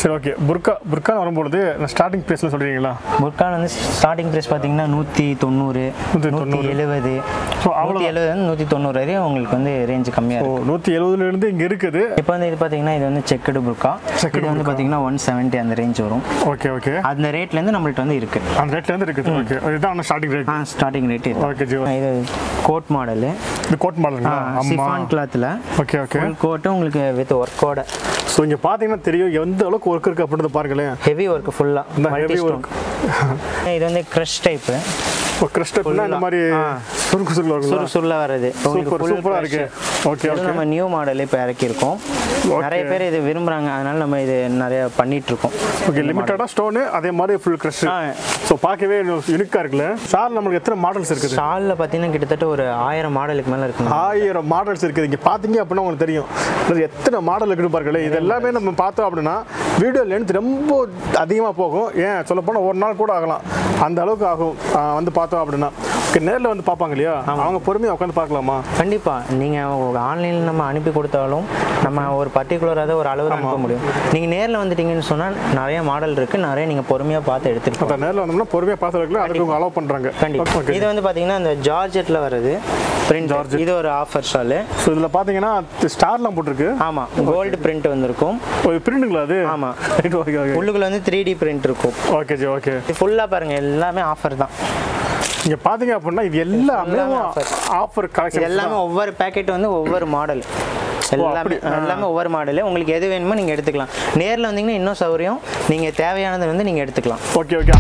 சரி ஓகே புர்கா புர்கான்னு வரும்பொழுது ஸ்டார்டிங் ப்ரைஸில் சொல்கிறீங்களா புர்கான் வந்து ஸ்டார்டிங் ப்ரைஸ் பார்த்தீங்கன்னா நூற்றி தொண்ணூறு நூத்தி நூற்றி எழுபது ஸோ நூற்றி எழுபது நூற்றி தொண்ணூறு வரையும் உங்களுக்கு வந்து ரேஞ்ச் கம்மியாக ஓ இருக்கும் நூற்றி எழுபதுலேருந்து இங்கே இருக்குது இப்போ வந்து இது பார்த்தீங்கன்னா இது வந்து செக்குடு புர்கா Checked இது வந்து பார்த்தீங்கன்னா ஒன் செவன்ட்டி அந்த ரேஞ்ச் வரும் ஓகே ஓகே அந்த ரேட்லேருந்து நம்மள்ட்ட வந்து இருக்குது அந்த ரேட்லேருந்து இருக்குது ஓகே இதுதான் ஸ்டார்டிங் ரேட் ஆ ஸ்டார்டிங் ரேட் இது ஓகே ஜி இது கோட் மாடலு இது கோட் மாடலுங்களா ஆமாம் சிஃபான் கிளாத்தில் ஓகே ஓகே ஃபுல் கோட்டு உங்களுக்கு வித் ஒர்க்கோட ஸோ இங்கே பார்த்தீங்கன்னா தெரியும் எந்த அளவுக்கு ஒர்க் இருக்குது அப்படின்றத பாருங்களேன் ஹெவி ஒர்க் ஃபுல்லாக இந்த மல்டி heavy ஸ்டோன் இது வந்து க்ரஷ் டைப்பு இப்போ கிறிஸ்டப்னா இந்த மாதிரி சுருக்கு சுருக்கு வருங்களா சுரு சுருள வர்றது உங்களுக்கு சூப்பர் full சூப்பராக crush. இருக்கு ஓகே இது ஓகே நம்ம நியூ மாடல் இப்போ இறக்கியிருக்கோம் நிறைய பேர் இது விரும்புறாங்க அதனால நம்ம இது நிறைய பண்ணிட்டு இருக்கோம் ஓகே லிமிட்டடாக ஸ்டோனு அதே மாதிரி ஃபுல் க்ரஷ் ஆ. ஸோ பார்க்கவே யூனிக்காக இருக்குல்ல சார் நம்மளுக்கு எத்தனை மாடல்ஸ் இருக்குது ஷாலில் பார்த்தீங்கன்னா கிட்டத்தட்ட ஒரு ஆயிரம் மாடலுக்கு மேலே இருக்குங்க ஆயிரம் மாடல்ஸ் இருக்குது இங்கே பார்த்தீங்க அப்படின்னா உங்களுக்கு தெரியும் இது எத்தனை மாடல் இருக்குன்னு பாருங்களேன் இது எல்லாமே நம்ம பார்த்தோம் அப்படின்னா வீடியோ லென்த் ரொம்ப அதிகமாக போகும் ஏன் சொல்லப்போனால் ஒரு நாள் கூட ஆகலாம் அந்த அளவுக்கு ஆகும் ஆ, வந்து பார்த்தோம் அப்படின்னா ஓகே நேரில் வந்து பார்ப்பாங்க இல்லையா அவங்க பொறுமையாக உட்காந்து பார்க்கலாமா கண்டிப்பாக நீங்கள் ஆன்லைனில் நம்ம அனுப்பி கொடுத்தாலும் நம்ம ஒரு பர்டிகுலராக ஒரு அளவு தான் அனுப்ப முடியும் நீங்கள் நேரில் வந்துட்டீங்கன்னு சொன்னால் நிறைய மாடல் இருக்குது நிறைய நீங்கள் பொறுமையாக பார்த்து எடுத்துட்டு அந்த நேரில் வந்தோம்னா பொறுமையாக பார்த்து வைக்கலாம் அதுக்கு அவங்க அலோவ் பண்ணுறாங்க கண்டிப்பாக ஓகே இது வந்து பார்த்தீங்கன்னா இந்த ஜார்ஜெட்டில் வருது பிரிண்ட் இது ஒரு ஆஃபர் ஷாலு ஸோ இதில் பார்த்தீங்கன்னா ஸ்டார்லாம் போட்டிருக்கு ஆமாம் கோல்டு பிரிண்ட் வந்திருக்கும் ஒரு பிரிண்டுங்களா அது ஆமா. ரைட் ஓகே ஓகே உள்ளுக்குள்ள வந்து த்ரீ டி பிரிண்ட் இருக்கும் ஓகே ஜி ஓகே இது ஃபுல்லாக பாருங்க எல்லாமே ஆஃபர் தான் இங்கே பார்த்தீங்க அப்படின்னா இது எல்லாமே எல்லாமே offer. ஆஃபர் இது கலெக்ஷன் எல்லாமே ஒவ்வொரு பேக்கெட் வந்து ஒவ்வொரு மாடல் எல்லாமே அப்படி. எல்லாமே ஒவ்வொரு மாடலு உங்களுக்கு எது வேணுமோ நீங்கள் எடுத்துக்கலாம் நேரில் வந்தீங்கன்னா இன்னும் சௌகரியம் நீங்கள் தேவையானது வந்து நீங்கள் எடுத்துக்கலாம் ஓகே ஓகே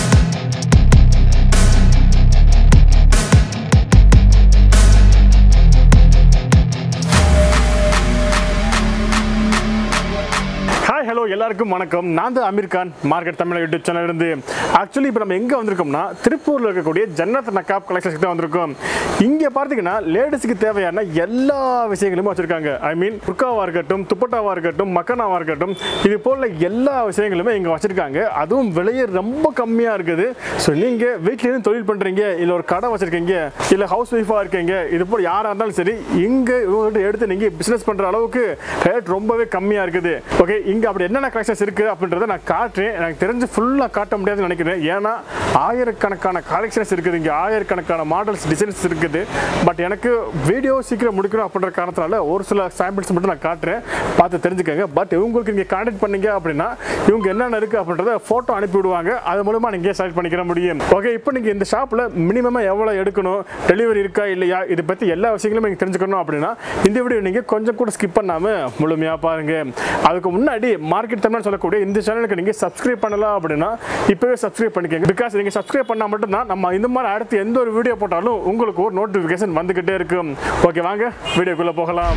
ஹாய் ஹலோ எல்லாருக்கும் வணக்கம் நான் தான் Aamir Khan market Tamil YouTube channel இருந்து ஆக்சுவலி இப்போ நம்ம எங்கே வந்திருக்கோம்னா திருப்பூரில் இருக்கக்கூடிய ஜன்னத் நக்காப் கலெக்ஷன்ஸ்க்கு தான் வந்திருக்கோம் இங்கே பார்த்தீங்கன்னா லேடிஸுக்கு தேவையான எல்லா விஷயங்களுமே வச்சுருக்காங்க ஐ மீன் புர்காவாக இருக்கட்டும் துப்பட்டாவாக இருக்கட்டும் மக்கனாவாக இருக்கட்டும் இது போல் எல்லா விஷயங்களுமே இங்கே வச்சுருக்காங்க அதுவும் விலையே ரொம்ப கம்மியாக இருக்குது ஸோ நீங்கள் வீட்டிலேருந்து தொழில் பண்ணுறீங்க இல்லை ஒரு கடை வச்சுருக்கீங்க இல்லை ஹவுஸ் ஒய்ஃபாக இருக்கீங்க இது போல் யாராக இருந்தாலும் சரி இங்கே இவங்ககிட்ட எடுத்து நீங்கள் பிஸ்னஸ் பண்ணுற அளவுக்கு ரேட் ரொம்பவே கம்மியாக இருக்குது ஓகே இங்கே அப்படி என்னென்ன கலெக்ஷன்ஸ் இருக்குது அப்படின்றத நான் காட்டுறேன் எனக்கு தெரிஞ்சு ஃபுல்லாக காட்ட முடியாதுன்னு நினைக்கிறேன் ஏன்னா ஆயிரக்கணக்கான கலெக்ஷன்ஸ் இருக்குது இங்கே ஆயிரக்கணக்கான மாடல்ஸ் டிசைன்ஸ் இருக்குது பட் எனக்கு வீடியோ சீக்கிரம் முடிக்கணும் அப்படின்ற காரணத்தினால ஒரு சில சாம்பிள்ஸ் மட்டும் நான் காட்டுறேன் பார்த்து தெரிஞ்சுக்கோங்க பட் இவங்களுக்கு நீங்கள் கான்டாக்ட் பண்ணீங்க அப்படின்னா இவங்க என்னென்ன இருக்குது அப்படின்றத ஃபோட்டோ அனுப்பி விடுவாங்க அது மூலமாக நீங்கள் செலக்ட் பண்ணிக்கிற முடியும் ஓகே இப்போ நீங்கள் இந்த ஷாப்பில் மினிமமாக எவ்வளோ எடுக்கணும் டெலிவரி இருக்கா இல்லையா இதை பற்றி எல்லா விஷயங்களும் நீங்கள் தெரிஞ்சுக்கணும் அப்படின்னா இந்த வீடியோ நீங்கள் கொஞ்சம் கூட ஸ்கிப் பண்ணாமல் முழுமையாக பாருங்கள் அதுக்கு முன்னாடி மார்க்கெட் தமிழ் சொல்லக்கூடிய இந்த சேனலுக்கு நீங்கள் சப்ஸ்கிரைப் பண்ணலாம் அப்படின்னா இப்போவே சப்ஸ்கிரைப் பண்ணிக்கோங்க பிகாஸ் நீங்கள் சப்ஸ்கிரைப் பண்ணால் மட்டும்தான் நம்ம இந்த மாதிரி அடுத்து எந்த ஒரு வீடியோ போட்டாலும் உங்களுக்கு ஒரு நோட்டிஃபிகேஷன் வந்துக்கிட்டே இருக்கும் ஓகே வாங்க வீடியோக்குள்ளே போகலாம்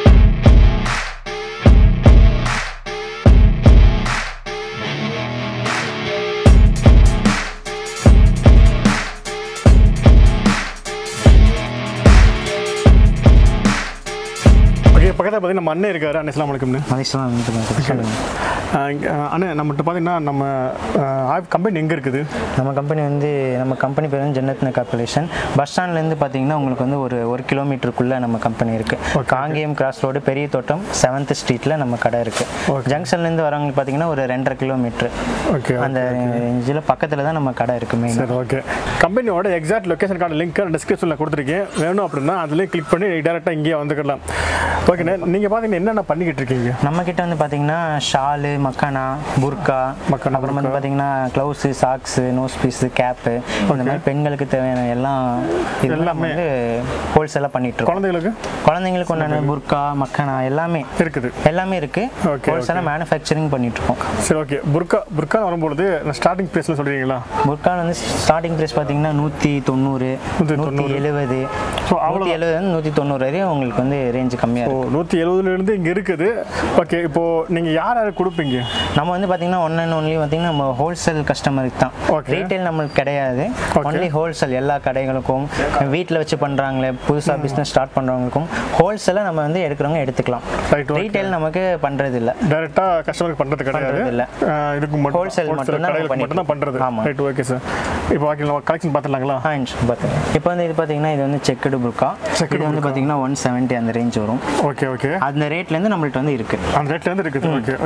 ஓகே பக்கத்தில் பார்த்தீங்கன்னா நம்ம அண்ணன் இருக்காரு அண்ணன் இஸ்லாம் வலைக்கம்னு மதிஷலாம் அண்ணன் நம்மகிட்ட பார்த்தீங்கன்னா நம்ம கம்பெனி எங்கே இருக்குது நம்ம கம்பெனி வந்து நம்ம கம்பெனி பேர் வந்து ஜன்னத் கார்பரேஷன் பஸ் ஸ்டாண்ட்லேருந்து பார்த்தீங்கன்னா உங்களுக்கு வந்து ஒரு ஒரு கிலோமீட்டருக்குள்ளே நம்ம கம்பெனி இருக்குது காங்கேயம் கிராஸ் ரோடு பெரிய தோட்டம் செவன்த் ஸ்ட்ரீட்டில் நம்ம கடை இருக்குது ஜங்ஷன்லேருந்து வரவங்களுக்கு பார்த்தீங்கன்னா ஒரு ரெண்டரை கிலோமீட்ரு ஓகே அந்த ரேஞ்சில் பக்கத்தில் தான் நம்ம கடை இருக்குது மெயின் சரி ஓகே கம்பெனியோட எக்ஸாக்ட் லொக்கேஷனுக்கான லிங்க் டிஸ்கிரிப்ஷனில் கொடுத்துருக்கேன் வேணும் அப்படின்னா அதுலேயே கிளிக் பண்ணி டேரெக்டாக இங்கேயே வந்துக்கலாம் ஓகேண்ணே நீங்கள் பார்த்தீங்கன்னா என்னென்ன பண்ணிக்கிட்டு இருக்கீங்க நம்ம கிட்ட வந்து பார்த்தீங்கன்னா ஷாலு மக்கானா புர்கா மக்கானா, அப்புறம் வந்து பார்த்தீங்கன்னா gloves socks nose piece cap இந்த மாதிரி பெண்களுக்கு தேவையான எல்லாம் இது எல்லாமே. வந்து ஹோல்சேலாக பண்ணிட்டு இருக்கோம் குழந்தைகளுக்கு குழந்தைங்களுக்கு உண்டான புர்கா மக்கானா எல்லாமே இருக்குது எல்லாமே இருக்கு Okay, ஹோல்சேலாக மேனுஃபேக்சரிங் பண்ணிட்டு இருக்கோம் சரி ஓகே புர்கா புர்கா வரும்பொழுது நான் ஸ்டார்டிங் ப்ரைஸில் சொல்கிறீங்களா புர்கா வந்து ஸ்டார்டிங் ப்ரைஸ் பார்த்தீங்கன்னா நூற்றி தொண்ணூறு நூத்தி நூற்றி எழுபது ஸோ அவ்வளோ நூற்றி எழுபது நூற்றி தொண்ணூறு வரையும் உங்களுக்கு வந்து ரேஞ்ச் கம்மியாக ஓ இருக்கும் நூற்றி எழுபதுலேருந்து இங்கே இருக்குது ஓகே இப்போது நீங்கள் யார் யார் கொடுப்பீங்க நம்ம வந்து பார்த்தீங்கன்னா ஒன் அண்ட் ஒன்லி பார்த்தீங்கன்னா நம்ம ஹோல்சேல் கஸ்டமருக்கு தான் Okay. ரீட்டைல் நம்மளுக்கு கிடையாது Okay. ஒன்லி ஹோல்சேல் எல்லா கடைகளுக்கும் வீட்டில் வச்சு பண்ணுறாங்களே புதுசாக பிஸ்னஸ் ஸ்டார்ட் பண்ணுறவங்களுக்கும் ஹோல்சேலாக நம்ம வந்து எடுக்கிறவங்க எடுத்துக்கலாம் ரைட் ஓகே ரீட்டைல் நமக்கு பண்ணுறது இல்லை டேரெக்டாக கஸ்டமருக்கு பண்ணுறது கிடையாது பண்றது இல்ல. ஆஹ் இதுக்கு மட்டும் Wholesale மட்டும் தான் கடைகளுக்கு பண்ணிட்டு மட்டும் தான் பண்ணுறது ஆமா. ரைட் ஓகே சார் இப்போ ஓகே நம்ம கலெக்ஷன் பார்த்துலாங்களா ஆ பார்த்துங்க இப்போ வந்து இது பார்த்தீங்கன்னா இது வந்து செக்குடு புக்கா Checked இது வந்து பார்த்தீங்கன்னா ஒன் செவன்ட்டி அந்த ரேஞ்ச் வரும் ஓகே ஓகே அந்த ரேட்லேருந்து நம்மள்ட்ட வந்து இருக்குது அந்த ரேட்லேருந்து இருக்குது ஓகே இதுதான்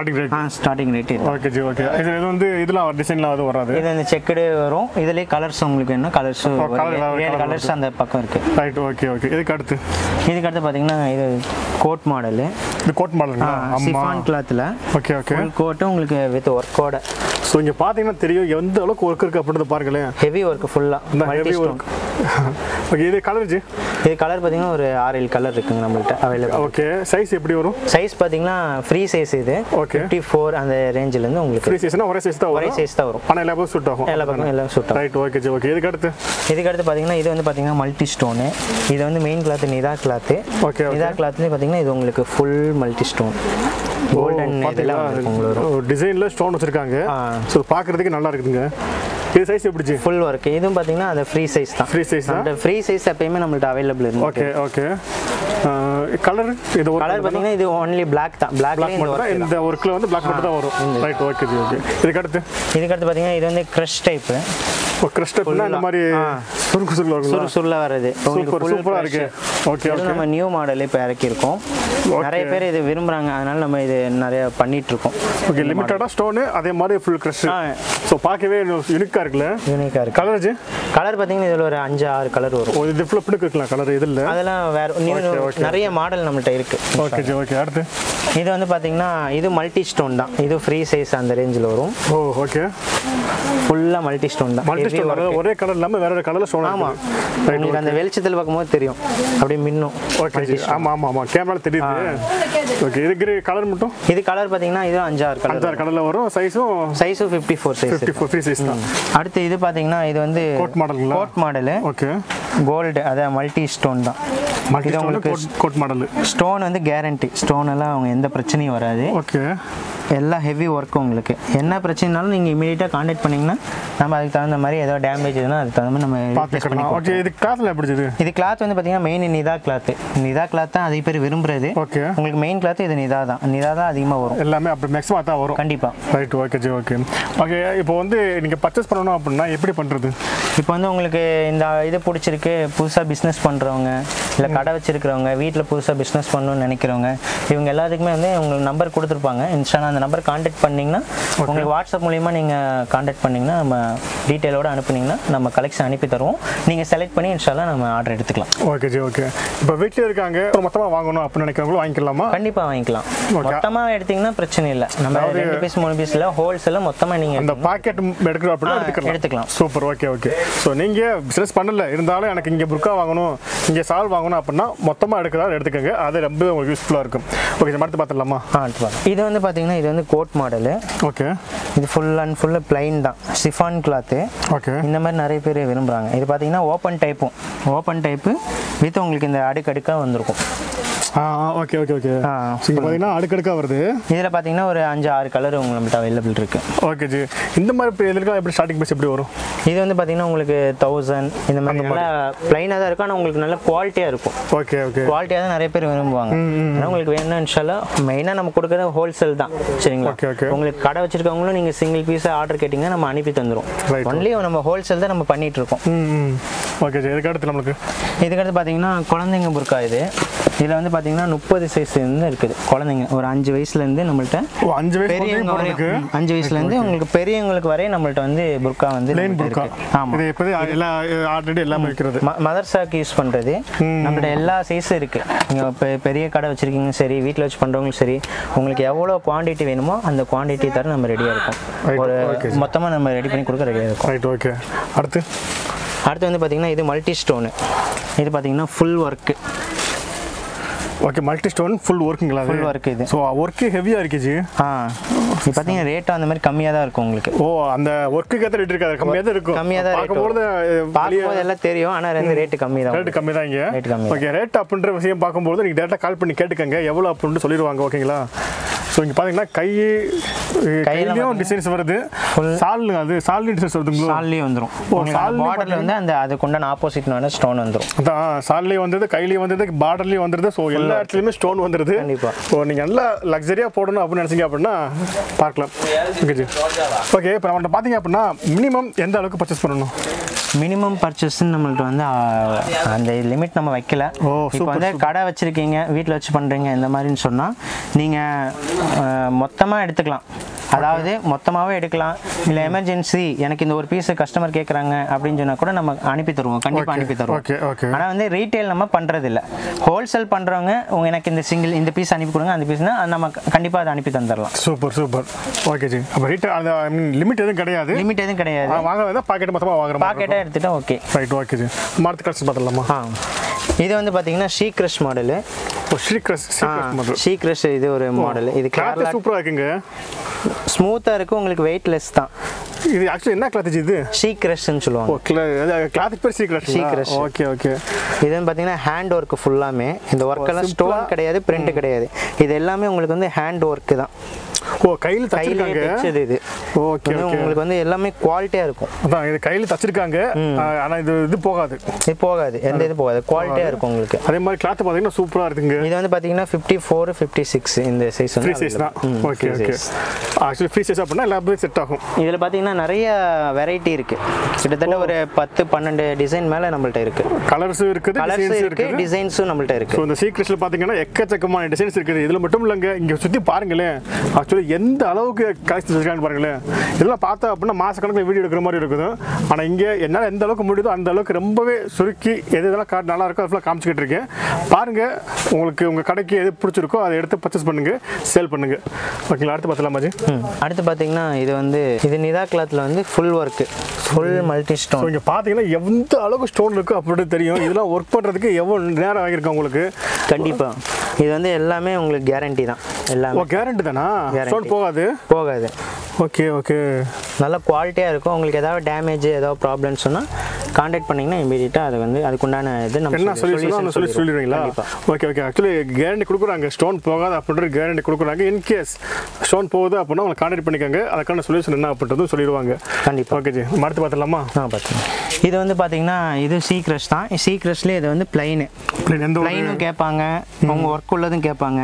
ஸ்டார்டிங் ரேட் ஆ ஸ்டார்டிங் ரேட் இது ஓகே ஜி ஓகே இது இது வந்து இதெல்லாம் டிசைன்லாம் அது வராது இது இந்த செக்குடு வரும் இதுலேயே கலர்ஸ் உங்களுக்கு என்ன கலர்ஸ் colour வேற ஏழு colour கலர்ஸ் அந்த பக்கம் இருக்கு ரைட் ஓகே ஓகே இதுக்கு அடுத்து இதுக்கு அடுத்து பார்த்தீங்கன்னா இது கோட் மாடலு இது கோட் மாடலுங்களா ஆமாம் சிஃபான் கிளாத்தில் ஓகே ஓகே ஃபுல் கோட்டும் உங்களுக்கு வித் ஒர்க்கோட ஸோ இங்கே பார்த்தீங்கன்னா தெரியும் எந்த அளவுக்கு ஒர்க் இருக்குது அப்படின்றத பாருங்களேன் ஹெவி ஒர்க் ஃபுல்லாக இந்த ஹெவி ஒர்க் ஓகே இது கலர் ஜி இது கலர் பார்த்தீங்கன்னா ஒரு ஆறு ஏழு கலர் இருக்குங்க நம்மள்ட்ட அவைலபிள் ஓகே சைஸ் எப்படி வரும் சைஸ் பார்த்தீங்கன்னா ஃப்ரீ சைஸ் இது Okay. ஃபிஃப்டி ஃபோர் அந்த ரேஞ்சிலேருந்து உங்களுக்கு ஃப்ரீ சைஸ்னா ஒரே சைஸ் தான் ஒரே வரும் சைஸ் தான் வரும் ஆனால் எல்லா சூட் ஆகும் எல்லா பக்கமும் எல்லாம் சுட்டும் ரைட் ஓகே ஜி ஓகே இதுக்கு அடுத்து இதுக்கு அடுத்து பார்த்தீங்கன்னா இது வந்து பார்த்தீங்கன்னா மல்டி ஸ்டோனு இது வந்து main cloth Nida cloth okay Nida கிளாத்லேயே பார்த்தீங்கன்னா இது உங்களுக்கு ஃபுல் மல்டி ஸ்டோன் கோல்டன் இதெல்லாம் வந்து உங்களுக்கு வரும் டிசைனில் ஸ்டோன் வச்சுருக்காங்க ஆ. ஸோ பார்க்குறதுக்கு நல்லா இருக்குதுங்க இது சைஸ் எப்படி ஜி ஃபுல் ஒர்க் இதுவும் பார்த்தீங்கன்னா அது ஃப்ரீ சைஸ் தான் ஃப்ரீ சைஸ் தான் அந்த ஃப்ரீ சைஸ் எப்பயுமே நம்மள்ட்ட அவைலபிள் இருக்கு ஓகே ஓகே கலர் இது ஒரு கலர் பார்த்தீங்கன்னா இது ஒன்லி பிளாக் தான் பிளாக் பிளாக்லேயே இந்த மட்டும் தான் ஒர்க் இந்த ஒர்க்கில் வந்து பிளாக் மட்டும் தான் வரும் ரைட் ஓகே ஜி ஓகே இதுக்கு அடுத்து இதுக்கு அடுத்து பார்த்தீங்கன்னா இது வந்து க்ரஷ் டைப்பு இப்போ கிறிஸ்டப்னா இந்த மாதிரி சுருக்கு சுருக்கு வருங்களா சுரு சுருள வர்றது சூப்பர் சூப்பராக இருக்கு ஓகே இது ஓகே நம்ம நியூ மாடல் இப்போ இறக்கியிருக்கோம் நிறைய பேர் இது விரும்புறாங்க அதனால நம்ம இது நிறைய பண்ணிட்டு இருக்கோம் ஓகே லிமிட்டடாக ஸ்டோனு அதே மாதிரி ஃபுல் க்ரஷ் ஆ. ஸோ பார்க்கவே யூனிக்காக இருக்குல்ல யூனிக்காக இருக்கு கலர் ஜி கலர் பார்த்தீங்கன்னா இதில் ஒரு அஞ்சு ஆறு கலர் வரும் ஓ இது ஃபிளிப் இருக்கலாம் கலர் இது இல்லை அதெல்லாம் வேற நியூ Okay, okay. நிறைய மாடல் நம்மள்ட்ட இருக்கு ஓகே ஜி ஓகே அடுத்து இது வந்து பார்த்தீங்கன்னா இது மல்டி ஸ்டோன் தான் இது ஃப்ரீ சைஸ் அந்த ரேஞ்சில் வரும் ஓ ஓகே ஃபுல்லாக மல்டி ஸ்டோன் தான் மல்டி Heavy ஸ்டோன் work. அதாவது ஒரே கலர் இல்லாமல் வேற வேற கலரில் ஸ்டோன் ஆமா உங்களுக்கு அந்த வெளிச்சத்தில் பார்க்கும்போது தெரியும் அப்படியே மின்னும் ஓகே ஜி ஆமாம் ஆமாம் ஆமாம் கேமரா தெரியுது ஓகே இதுக்கு கலர் மட்டும் இது கலர் பார்த்தீங்கன்னா இது அஞ்சாறு கலர் அஞ்சாறு கலரில் வரும் சைஸும் சைஸும் fifty four size fifty four free size தான் அடுத்து இது பார்த்தீங்கன்னா இது வந்து கோட் மாடலுங்களா கோட் மாடலு ஓகே கோல்டு அதான் மல்டி ஸ்டோன் தான் மல்டி இது ஸ்டோன் உங்களுக்கு கோட் கோட் மாடல் ஸ்டோன் வந்து கேரண்டி ஸ்டோன் எல்லாம் அவங்க எந்த பிரச்சனையும் வராது ஓகே எல்லாம் ஹெவி ஒர்க் உங்களுக்கு என்ன பிரச்சனைனாலும் நீங்கள் இமீடியட்டாக காண்டாக்ட் பண்ணிங்கன்னா நம்ம அதுக்கு தகுந்த மாதிரி ஏதோ டேமேஜ் எதுனா அதுக்கு தகுந்த மாதிரி நம்ம replace பண்ணி பார்த்துக்கலாம் ஓகே இது கிளாத்தில் எப்படி இது இது கிளாத் வந்து பார்த்தீங்கன்னா மெயின் நிதா கிளாத் நிதா கிளாத் தான் அதிக பேர் விரும்புறது ஓகே உங்களுக்கு மெயின் கிளாத் இது நிதா தான் நிதா தான் அதிகமாக வரும் எல்லாமே அப்படி மேக்ஸிமம் தான் வரும் கண்டிப்பாக right okay ji okay okay இப்போ வந்து நீங்கள் பர்ச்சேஸ் பண்ணணும் அப்படின்னா எப்படி பண்ணுறது இப்போ வந்து உங்களுக்கு இந்த இது பிடிச்சிருக்கு புதுசாக பிஸ்னஸ் பண்ணுறவங்க இல்லை கடை வச்சிருக்கிறவங்க வீட்டில் புதுசாக பிஸ்னஸ் பண்ணணும்னு நினைக்கிறவங்க இவங்க எல்லாத்துக்குமே வந்து உங்களுக்கு நம்பர் கொடுத்துருப்பாங்க இன்ஸ்டால அந்த நம்பர் காண்டாக்ட் பண்ணிங்கன்னா உங்களுக்கு வாட்ஸ்அப் மூலிமா நீங்கள் காண்டாக்ட் பண்ணிங்கன்னா நம்ம டீட்டெயிலோட அனுப்புனீங்கன்னா நம்ம கலெக்ஷன் அனுப்பி தருவோம் நீங்கள் செலக்ட் பண்ணி இன்ஸ்டால நம்ம ஆர்டர் எடுத்துக்கலாம் ஓகே ஜி ஓகே இப்போ வீட்டில் இருக்காங்க ஒரு மொத்தமாக வாங்கணும் அப்படின்னு நினைக்கிறவங்களும் வாங்கிக்கலாமா கண்டிப்பாக வாங்கிக்கலாம் Okay. மொத்தமாக எடுத்தீங்கன்னா பிரச்சனை இல்லை நம்ம ரெண்டு பீஸ் மூணு பீஸில் ஹோல்சேலில் மொத்தமாக நீங்கள் அந்த பாக்கெட் எடுக்கிறோம் அப்படின்னா ஆ, எடுத்துக்கலாம் எடுத்துக்கலாம். சூப்பர் ஓகே ஓகே ஸோ நீங்கள் பிஸ்னஸ் பண்ணல இருந்தாலும் எனக்கு இங்கே புர்க்கா வாங்கணும் இங்கே சால் வாங்கணும் அப்படின்னா மொத்தமாக எடுக்கிறதா எடுத்துக்கோங்க அது ரொம்ப உங்களுக்கு யூஸ்ஃபுல்லாக இருக்கும் ஓகே நம்ம அடுத்து பார்த்துடலாமா ஆ எடுத்து பாருங்க. இது வந்து பார்த்தீங்கன்னா இது வந்து கோட் மாடலு ஓகே இது ஃபுல் அண்ட் ஃபுல்லு பிளைன் தான் சிஃபான் கிளாத்து ஓகே இந்த மாதிரி நிறைய பேர் விரும்புகிறாங்க இது பார்த்தீங்கன்னா ஓப்பன் டைப்பும் ஓப்பன் டைப்பு வித் உங்களுக்கு இந்த அடுக்கடுக்காக வந்திருக்கும் ஆ ஓகே ஓகே ஓகே ஆ, இங்கே பார்த்தீங்கன்னா அடுக்கடுக்காக வருது இதில் பார்த்தீங்கன்னா ஒரு அஞ்சு ஆறு கலர் உங்களுக்கு அவைலபிள் இருக்குது ஓகே ஜி இந்த மாதிரி இப்போ எதுக்காக எப்படி ஸ்டார்டிங் ப்ரைஸ் எப்படி வரும் இது வந்து பார்த்தீங்கன்னா உங்களுக்கு தௌசண்ட் இந்த மாதிரி நல்லா ப்ளைனாக தான் இருக்கும் ஆனால் உங்களுக்கு நல்ல குவாலிட்டியாக இருக்கும் ஓகே ஓகே குவாலிட்டியாக தான் நிறைய பேர் விரும்புவாங்க ஆனால் உங்களுக்கு வேணும்னு இன்ஷால்லா மெயினாக நம்ம கொடுக்குறது ஹோல்சேல் தான் சரிங்களா Okay, okay. உங்களுக்கு கடை வச்சிருக்கவங்களும் நீங்கள் சிங்கிள் பீஸாக ஆர்டர் கேட்டிங்கன்னா நம்ம அனுப்பி தந்துடும் Right. ஒன்லி நம்ம ஹோல்சேல் தான் நம்ம பண்ணிட்டு இருக்கோம் ம் ம் ஓகே ஜி இதுக்கு அடுத்து நம்மளுக்கு இதுக்கடுத்து பார்த்தீங்கன்னா குழந்தைங்க புர்கா இது இதில் வந்து பார்த்தீங்கன்னா முப்பது சைஸ்லேருந்து இருக்குது குழந்தைங்க ஒரு அஞ்சு வயசுலேருந்து நம்மள்ட்ட ஓ அஞ்சு வயசு பெரியவங்க குழந்தைங்க வரையும் போகிறதுக்கு ம், அஞ்சு வயசுலேருந்து உங்களுக்கு பெரியவங்களுக்கு வரையும் நம்மள்ட்ட வந்து புர்கா வந்து ப்ளைன் நம்மள்ட்ட புர்க்கா இருக்கு. ஆமாம் இது இப்போ எல்லா ஆல்ரெடி எல்லாமே விற்கிறது மதர்சாக்கு யூஸ் பண்ணுறது நம்மள்ட்ட எல்லா சைஸும் இருக்குது நீங்கள் இப்போ பெரிய கடை வச்சுருக்கீங்க சரி வீட்டில் வச்சு பண்ணுறவங்களும் சரி உங்களுக்கு எவ்வளோ குவாண்டிட்டி வேணுமோ அந்த குவாண்டிட்டி தர நம்ம ரெடியாக இருக்கும் Right, ஒரு okay. மொத்தமாக நம்ம ரெடி பண்ணி கொடுக்க ரெடியாக இருக்கும் ரைட் ஓகே அடுத்து அடுத்து வந்து பார்த்தீங்கன்னா இது மல்டி ஸ்டோனு இது பார்த்தீங்கன்னா full work okay multi stone full ஒர்க்குங்களா ஃபுல் ஒர்க் இது ஸோ ஒர்க்கு ஹெவியாக இருக்கு ஜி ஆ இது பார்த்தீங்கன்னா ரேட்டும் அந்த மாதிரி கம்மியாக தான் இருக்கும் உங்களுக்கு ஓ அந்த ஒர்க்குக்கு ஏற்ற ரேட் இருக்காது கம்மியாக தான் இருக்கும் கம்மியா தான் rate பார்க்கும்போது பார்க்கும்போது எல்லாம் தெரியும் ஆனால் ரெண்டு ரேட்டு கம்மி தான் ரேட் கம்மி தான் இங்கே Rate கம்மி ஓகே ரேட் அப்படின்ற விஷயம் பார்க்கும்போது நீங்கள் டேரெக்டாக கால் பண்ணி கேட்டுக்கங்க எவ்வளோ அப்படின்ட்டு சொல்லிடுவாங்க ஓகேங்களா ஸோ இங்கே பார்த்தீங்கன்னா கை கையிலயும் டிசைன்ஸ் வருது சால் அது சால்லையும் டிசைன்ஸ் வருதுங்களா ஷால்லேயே வந்துடும் shawl பார்டரில் வந்து அந்த அதுக்குண்டான ஆப்போசிட்னான ஸ்டோன் வந்துடும் அதான் சால்லையும் வந்தது கையிலையும் வந்தது பார்டர்லையும் வந்துருது ஸோ எல்லா இடத்துலையுமே ஸ்டோன் வந்துருது கண்டிப்பா. ஸோ நீங்கள் நல்லா லக்ஸரியாக போடணும் அப்படின்னு நினச்சிங்க அப்படின்னா பார்க்கலாம் ஓகே ஜி ஓகே இப்போ நம்மள்ட்ட பார்த்தீங்க அப்படின்னா மினிமம் எந்த அளவுக்கு பர்ச்சேஸ் பண்ணணும் மினிமம் பர்ச்சேஸ்ன்னு நம்மள்ட்ட வந்து ஆ, அந்த லிமிட் நம்ம வைக்கல ஓ, இப்போ வந்து கடை வச்சுருக்கீங்க வீட்டில் வச்சு பண்ணுறீங்க இந்த மாதிரின்னு சொன்னால் நீங்கள் மொத்தமாக எடுத்துக்கலாம் அதாவது மொத்தமாகவே எடுக்கலாம் இல்லை எமர்ஜென்சி எனக்கு இந்த ஒரு பீஸ் கஸ்டமர் கேட்குறாங்க அப்படின்னு சொன்னால் கூட நம்ம அனுப்பி தருவோம் கண்டிப்பாக அனுப்பி தருவோம் ஓகே ஓகே ஆனால் வந்து ரீட்டைல் நம்ம பண்ணுறது இல்லை ஹோல்சேல் பண்ணுறவங்க உங்க எனக்கு இந்த சிங்கிள் இந்த பீஸ் அனுப்பி கொடுங்க அந்த பீஸ்னால் நம்ம கண்டிப்பாக அதை அனுப்பி தந்துடலாம் சூப்பர் சூப்பர் ஓகே ஜி அப்போ ரேட்டு அந்த ஐ மீன் லிமிட் எதுவும் கிடையாது லிமிட் எதுவும் கிடையாது வாங்குறதா பாக்கெட் மொத்தமாக வாங்குற பாக்கெட்டாக எடுத்துட்டா ஓகே ரைட் ஓகே ஜி மார்த்து கலெக்ஷன் பார்த்துடலாமா ஆ இது வந்து பார்த்தீங்கன்னா ஷீ கிரஷ் மாடலு ஓ ஸ்ரீகிரஸ் ஸ்ரீகிரஸ் மாதிரி ஷீ கிரஷ் இது ஒரு மாடல் இது கிளாத்து கேரளா சூப்பராக இருக்குங்க ஸ்மூத்தாக இருக்கும் உங்களுக்கு வெயிட்லெஸ் தான் இது ஆக்சுவலி என்ன கிளாத் இது ஷீ கிரஷ்னு சொல்லுவாங்க ஓ கிளாத் பேர் சீக்கிரம் Secret. ஓகே ஓகே இது வந்து பார்த்தீங்கன்னா ஹேண்ட் ஒர்க் ஃபுல்லாமே இந்த ஒர்க்கெல்லாம் ஸ்டோன் கிடையாது பிரிண்ட் கிடையாது இது எல்லாமே உங்களுக்கு வந்து ஹேண்ட் ஒர்க்கு தான் ஓ கையில் கையிலேயே தச்சிருக்காங்க தைச்சது இது ஓகே வந்து ஓகே உங்களுக்கு வந்து எல்லாமே குவாலிட்டியாக இருக்கும் அதான் இது கையில் தச்சிருக்காங்க ஆனால் இது இது போகாது இது போகாது எந்த இது போகாது குவாலிட்டியாக இருக்கும் உங்களுக்கு அதே மாதிரி கிளாத் பார்த்தீங்கன்னா சூப்பராக இருக்குங்க இது வந்து பார்த்தீங்கன்னா ஃபிஃப்டி ஃபோர் ஃபிஃப்டி சிக்ஸ் இந்த சைஸ் ஃப்ரீ சைஸ் தான் okay okay actually free size அப்படின்னா எல்லாமே செட் ஆகும் இதில் பார்த்தீங்கன்னா நிறைய வெரைட்டி இருக்கு கிட்டத்தட்ட ஒரு பத்து பன்னெண்டு டிசைன் மேலே நம்மள்ட்ட இருக்கு கலர்ஸும் இருக்குது கலர்ஸும் டிசைன்ஸும் இருக்கு இருக்குது டிசைன்ஸும் நம்மள்ட்ட இருக்கு ஸோ இந்த சீக்ரெட்ஸில் பார்த்தீங்கன்னா எக்கச்சக்கமான டிசைன்ஸ் இருக்குது இதில் மட்டும் இல்லைங்க இங்கே சுற்றி பாருங்களேன் ஆக்சுவலி எந்த அளவுக்கு கலெக்ஷன் வச்சிருக்கான்னு பாருங்களேன் இதெல்லாம் பார்த்தா அப்படின்னா மாதக்கணக்கில் வீடியோ எடுக்கிற மாதிரி இருக்குது ஆனால் இங்கே என்னால் எந்த அளவுக்கு முடியுதோ அந்த அளவுக்கு ரொம்பவே சுருக்கி எது இதெல்லாம் கா நல்லா இருக்கோ அதெல்லாம் காமிச்சிக்கிட்டு இருக்கேன் பாருங்கள் உங்களுக்கு உங்கள் கடைக்கு எது பிடிச்சிருக்கோ அதை எடுத்து பர்ச்சேஸ் பண்ணுங்கள் சேல் பண்ணுங்கள் ஓகேங்களா அடுத்து பார்த்தலாமா ஜி ம். அடுத்து பார்த்தீங்கன்னா இது வந்து இது நிதா கிளாத்தில் வந்து full work full multi so stone இங்கே பார்த்தீங்கன்னா எந்த அளவுக்கு ஸ்டோன் இருக்கோ அப்படின்னு தெரியும் இதெல்லாம் ஒர்க் பண்ணுறதுக்கு எவ்வளோ நேரம் ஆகியிருக்கும் உங்களுக்கு கண்டிப்பாக இது வந்து எல்லாமே உங்களுக்கு கேரண்டி தான் ஓ எல்லாமே கேரண்டி தானா Guarantee. ஸ்டோன் போகாது போகாது ஓகே ஓகே நல்ல குவாலிட்டியாக இருக்கும் உங்களுக்கு ஏதாவது டேமேஜ் ஏதாவது ப்ராப்ளம் சொன்னால் காண்டாக்ட் பண்ணிங்கன்னா இமீடியட்டாக அது வந்து அதுக்குண்டான இது நம்ம என்ன சொல்லி- சொல்யூஷனோ solution அந்த சொல்லி சொல்லிடுவோம். சொல்லிடுவீங்களா கண்டிப்பா. ஓகே ஓகே ஆக்சுவலி கேரண்டி கொடுக்குறாங்க ஸ்டோன் போகாது அப்படின்ற கேரண்டி கொடுக்குறாங்க இன்கேஸ் ஸ்டோன் போகுது அப்படின்னா உங்களை கான்டாக்ட் பண்ணிக்கோங்க அதுக்கான சொல்யூஷன் என்ன அப்படின்றதும் சொல்லிடுவாங்க கண்டிப்பாக ஓகே ஜி நம்ம அடுத்து பார்த்துடலாமா ஆ பார்த்தீங்க இது வந்து பார்த்தீங்கன்னா இது சீக்ரஸ் தான் சீக்ரஸ்லேயே இது வந்து பிளைனு Plain எந்த ஒரு பிளைனும் கேட்பாங்க அவங்க ஒர்க் உள்ளதும் கேட்பாங்க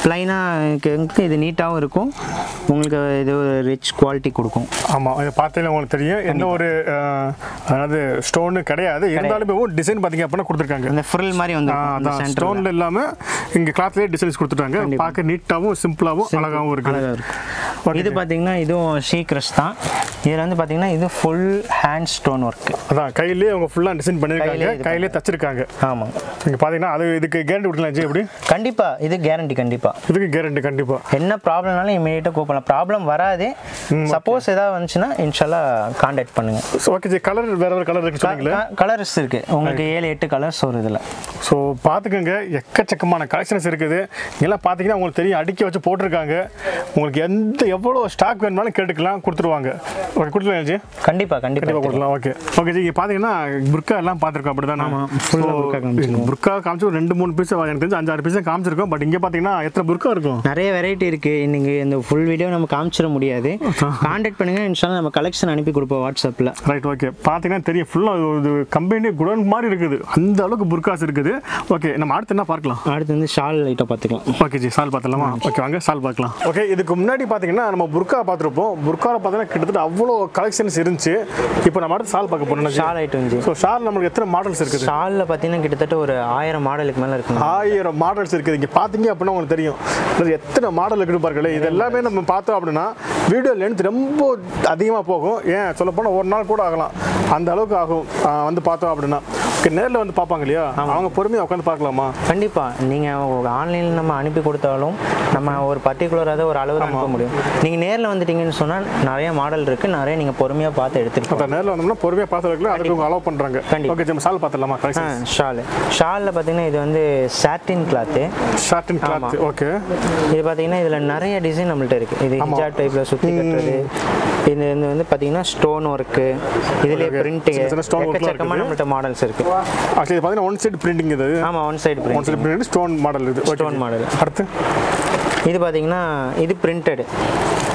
பிளைனாக இது நீட்டாகவும் இருக்கும் உங்களுக்கு இது ரிச் குவாலிட்டி கொடுக்கும் ஆமாம் இதை பார்த்தாலே உங்களுக்கு தெரியும் எந்த ஒரு அஹ், அதாவது ஸ்டோனு கிடையாது இருந்தாலுமே டிசைன் பார்த்தீங்க அப்படின்னா கொடுத்துருக்காங்க அந்த ஃப்ரில் மாதிரி வந்து அதான் ஸ்டோன்ல இல்லாம இங்க கிளாத்லயே டிசைன்ஸ் கொடுத்துட்டாங்க பார்க்க நீட்டாவும் சிம்பிளாவும் அழகாவும் இருக்கு அழகாக இருக்கும் இது பார்த்தீங்கன்னா இதுவும் சீக்ரஸ் தான் இதில் வந்து பார்த்தீங்கன்னா இது ஃபுல் ஹேண்ட் ஸ்டோன் ஒர்க்கு அதான் கையிலேயே அவங்க ஃபுல்லா டிசைன் பண்ணிருக்காங்க கையிலேயே இது கையிலேயே தச்சிருக்காங்க ஆமாம் நீங்க பாத்தீங்கன்னா அது இதுக்கு கேரண்டி கொடுக்கலாம் ஜி எப்படி கண்டிப்பாக இது கேரண்டி கண்டிப்பாக இதுக்கு கேரண்டி கண்டிப்பா என்ன ப்ராப்ளம்னாலும் இமீடியட்டாக கூப்பிடலாம் ப்ராப்ளம் வராது சப்போஸ் ஏதாவது வந்துச்சுன்னா இன்ஷால்லா காண்டாக்ட் பண்ணுங்க ஓகே ஜி கலர் வேற வேற கலர் இருக்கு சொன்னீங்களே கலர்ஸ் இருக்கு உங்களுக்கு ஏழு எட்டு கலர்ஸ் ஒரு இதில் ஸோ பார்த்துக்கோங்க எக்கச்சக்கமான கலெக்ஷன்ஸ் இருக்குது இதெல்லாம் பார்த்தீங்கன்னா உங்களுக்கு தெரியும் அடுக்கி வச்சு போட்டிருக்காங்க உங்களுக்கு எந்த எவ்வளோ ஸ்டாக் வேணுமாலும் கேட்டுக்கலாம் கொடுத்துருவாங்க ஓகே கொடுத்துருவாங்க ஜி கண்டிப்பாக கண்டிப்பாக கண்டிப்பாக கொடுக்கலாம் ஓகே ஓகே ஜி இங்கே பார்த்தீங்கன்னா புர்கா எல்லாம் பார்த்துருக்கோம் அப்படி தானே ஆமா, full ஆ burqa காமிச்சிருக்கோம். புர்கா காமிச்சு ஒரு ரெண்டு மூணு பீஸ் எனக்கு தெரிஞ்சு அஞ்சாறு பீஸ் காமிச்சிருக்கோம் பட் இங்கே பார்த்தீங்கன்னா எத்தனை புர்கா இருக்கும் நிறைய வெரைட்டி இருக்கு இன்னைக்கு இந்த ஃபுல் வீடியோ நம்ம காமிச்சிட முடியாது காண்டாக்ட் பண்ணுங்க இன்ஷால்லா நம்ம கலெக்ஷன் அனுப்பி கொடுப்போம் வாட்ஸ்அப்பில் ரைட் ஓகே பார்த்தீங்கன்னா தெரியும் ஃபுல்லாக இது கம்பெனி குடோன் மாதிரி இருக்குது அந்த அளவுக்கு புர்காஸ் இருக்குது ஓகே நம்ம அடுத்து என்ன பார்க்கலாம் அடுத்து வந்து ஷால் லைட்டாக பார்த்துக்கலாம் ஓகே ஜி சால் பார்த்துலாமா ஓகே வாங்க சால் பார்க்கலாம் ஓகே இதுக்கு முன்னாடி பார்த்தீங்கன்னா நம்ம புர்கா பார்த்துருப்போம் புர்காவில் பார்த்தீங்கன்னா கிட்டத்தட்ட அவ்வளோ கலெக்ஷன்ஸ் இருந்துச்சு இப்போ நம்ம அடுத்து சால் பார்க்க போறோம் ஷால் ஐட்டம் வந்து ஸோ ஷால் நம்மளுக்கு எத்தனை மாடல்ஸ் இருக்குது ஷாலில் பார்த்தீங்கன்னா கிட்டத்தட்ட ஒரு ஆயிரம் மாடலுக்கு மேலே இருக்கு ஆயிரம் மாடல்ஸ் இருக்குது இங்கே பார்த்தீங்க அப்படின்னா உங்களுக்கு தெரியும் இது எத்தனை மாடல் இருக்குன்னு பாருங்களேன் இது எல்லாமே நம்ம பார்த்தோம் அப்படின்னா வீடியோ லென்த் ரொம்ப அதிகமாக போகும் ஏன் சொல்லப்போனால் ஒரு நாள் கூட ஆகலாம் அந்த அளவுக்கு ஆகும் ஆ, வந்து பார்த்தோம் அப்படின்னா ஓகே நேரில் வந்து பார்ப்பாங்க இல்லையா அவங்க பொறுமையாக உட்காந்து பார்க்கலாமா கண்டிப்பாக நீங்கள் ஆன்லைனில் நம்ம அனுப்பி கொடுத்தாலும் நம்ம ஒரு பர்டிகுலராக ஒரு அளவு தான் அனுப்ப முடியும் நீங்கள் நேரில் வந்துட்டீங்கன்னு சொன்னால் நிறைய மாடல் இருக்குது நிறைய நீங்கள் பொறுமையாக பார்த்து எடுத்துகிட்டு அப்போ நேரில் வந்தோம்னா பொறுமையாக பார்த்து வைக்கலாம் அதுக்கு அவங்க அலோவ் பண்ணுறாங்க கண்டிப்பா. ஓகே நம்ம சால் பார்த்துடலாமா ஆ கலெக்ஷன் ஷாலு ஷாலில் பார்த்தீங்கன்னா இது வந்து satin cloth shirt and cloth okay இது பார்த்தீங்கன்னா இதில் நிறைய டிசைன் நம்மள்ட்ட இருக்குது இது ஹிஜாப் டைப்பில் சுற்றி கட்டுறது இது இது வந்து பார்த்தீங்கன்னா ஸ்டோன் ஒர்க்கு இதுலேயே பிரிண்ட்டு சின்ன சின்ன stone work எல்லாம் எக்கச்சக்கமாக நம்மள்ட்ட மாடல்ஸ் இருக்குது ஆக்சுவலி இது பார்த்தீங்கன்னா ஒன் சைடு பிரிண்டிங் இது ஆமாம் one side one print side print stone model இது ஓகே Stone model. அடுத்து இது பார்த்தீங்கன்னா இது பிரிண்டட் ஸோ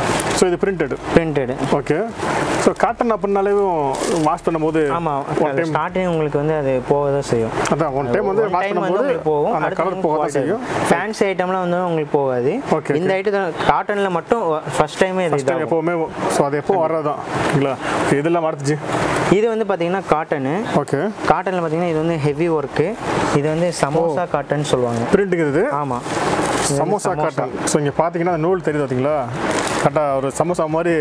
ஸோ இது printed printed okay so cotton அப்படின்னாலே வாஷ் பண்ணும்போது ஆமாம் ஒன் டைம் ஸ்டார்டிங் உங்களுக்கு வந்து அது போக தான் செய்யும் அதான் ஒன் டைம் வந்து One வாஷ் time வந்து பண்ணும்போது உங்களுக்கு போகும் அந்த அடுத்து கலர் போக தான் செய்யும் ஃபேன்சி ஐட்டம்லாம் வந்து உங்களுக்கு போகாது Okay, இந்த ஐட்டம் காட்டனில் மட்டும் ஃபர்ஸ்ட் டைமே இது இதாகும். எப்போவுமே ஸோ அது எப்போ வர்றது தான் ஓகேங்களா Okay, இதெல்லாம் மறந்துச்சு இது வந்து பார்த்தீங்கன்னா காட்டனு ஓகே காட்டனில் பார்த்தீங்கன்னா இது வந்து ஹெவி ஒர்க்கு இது வந்து சமோசா காட்டன் சொல்லுவாங்க பிரிண்டிங் இது ஆமாம் சமோசா காட்டன் ஸோ இங்கே பார்த்தீங்கன்னா அந்த நூல் தெரியுது பார்த்தீங்களா கரெக்டாக ஒரு சமோசா மாதிரி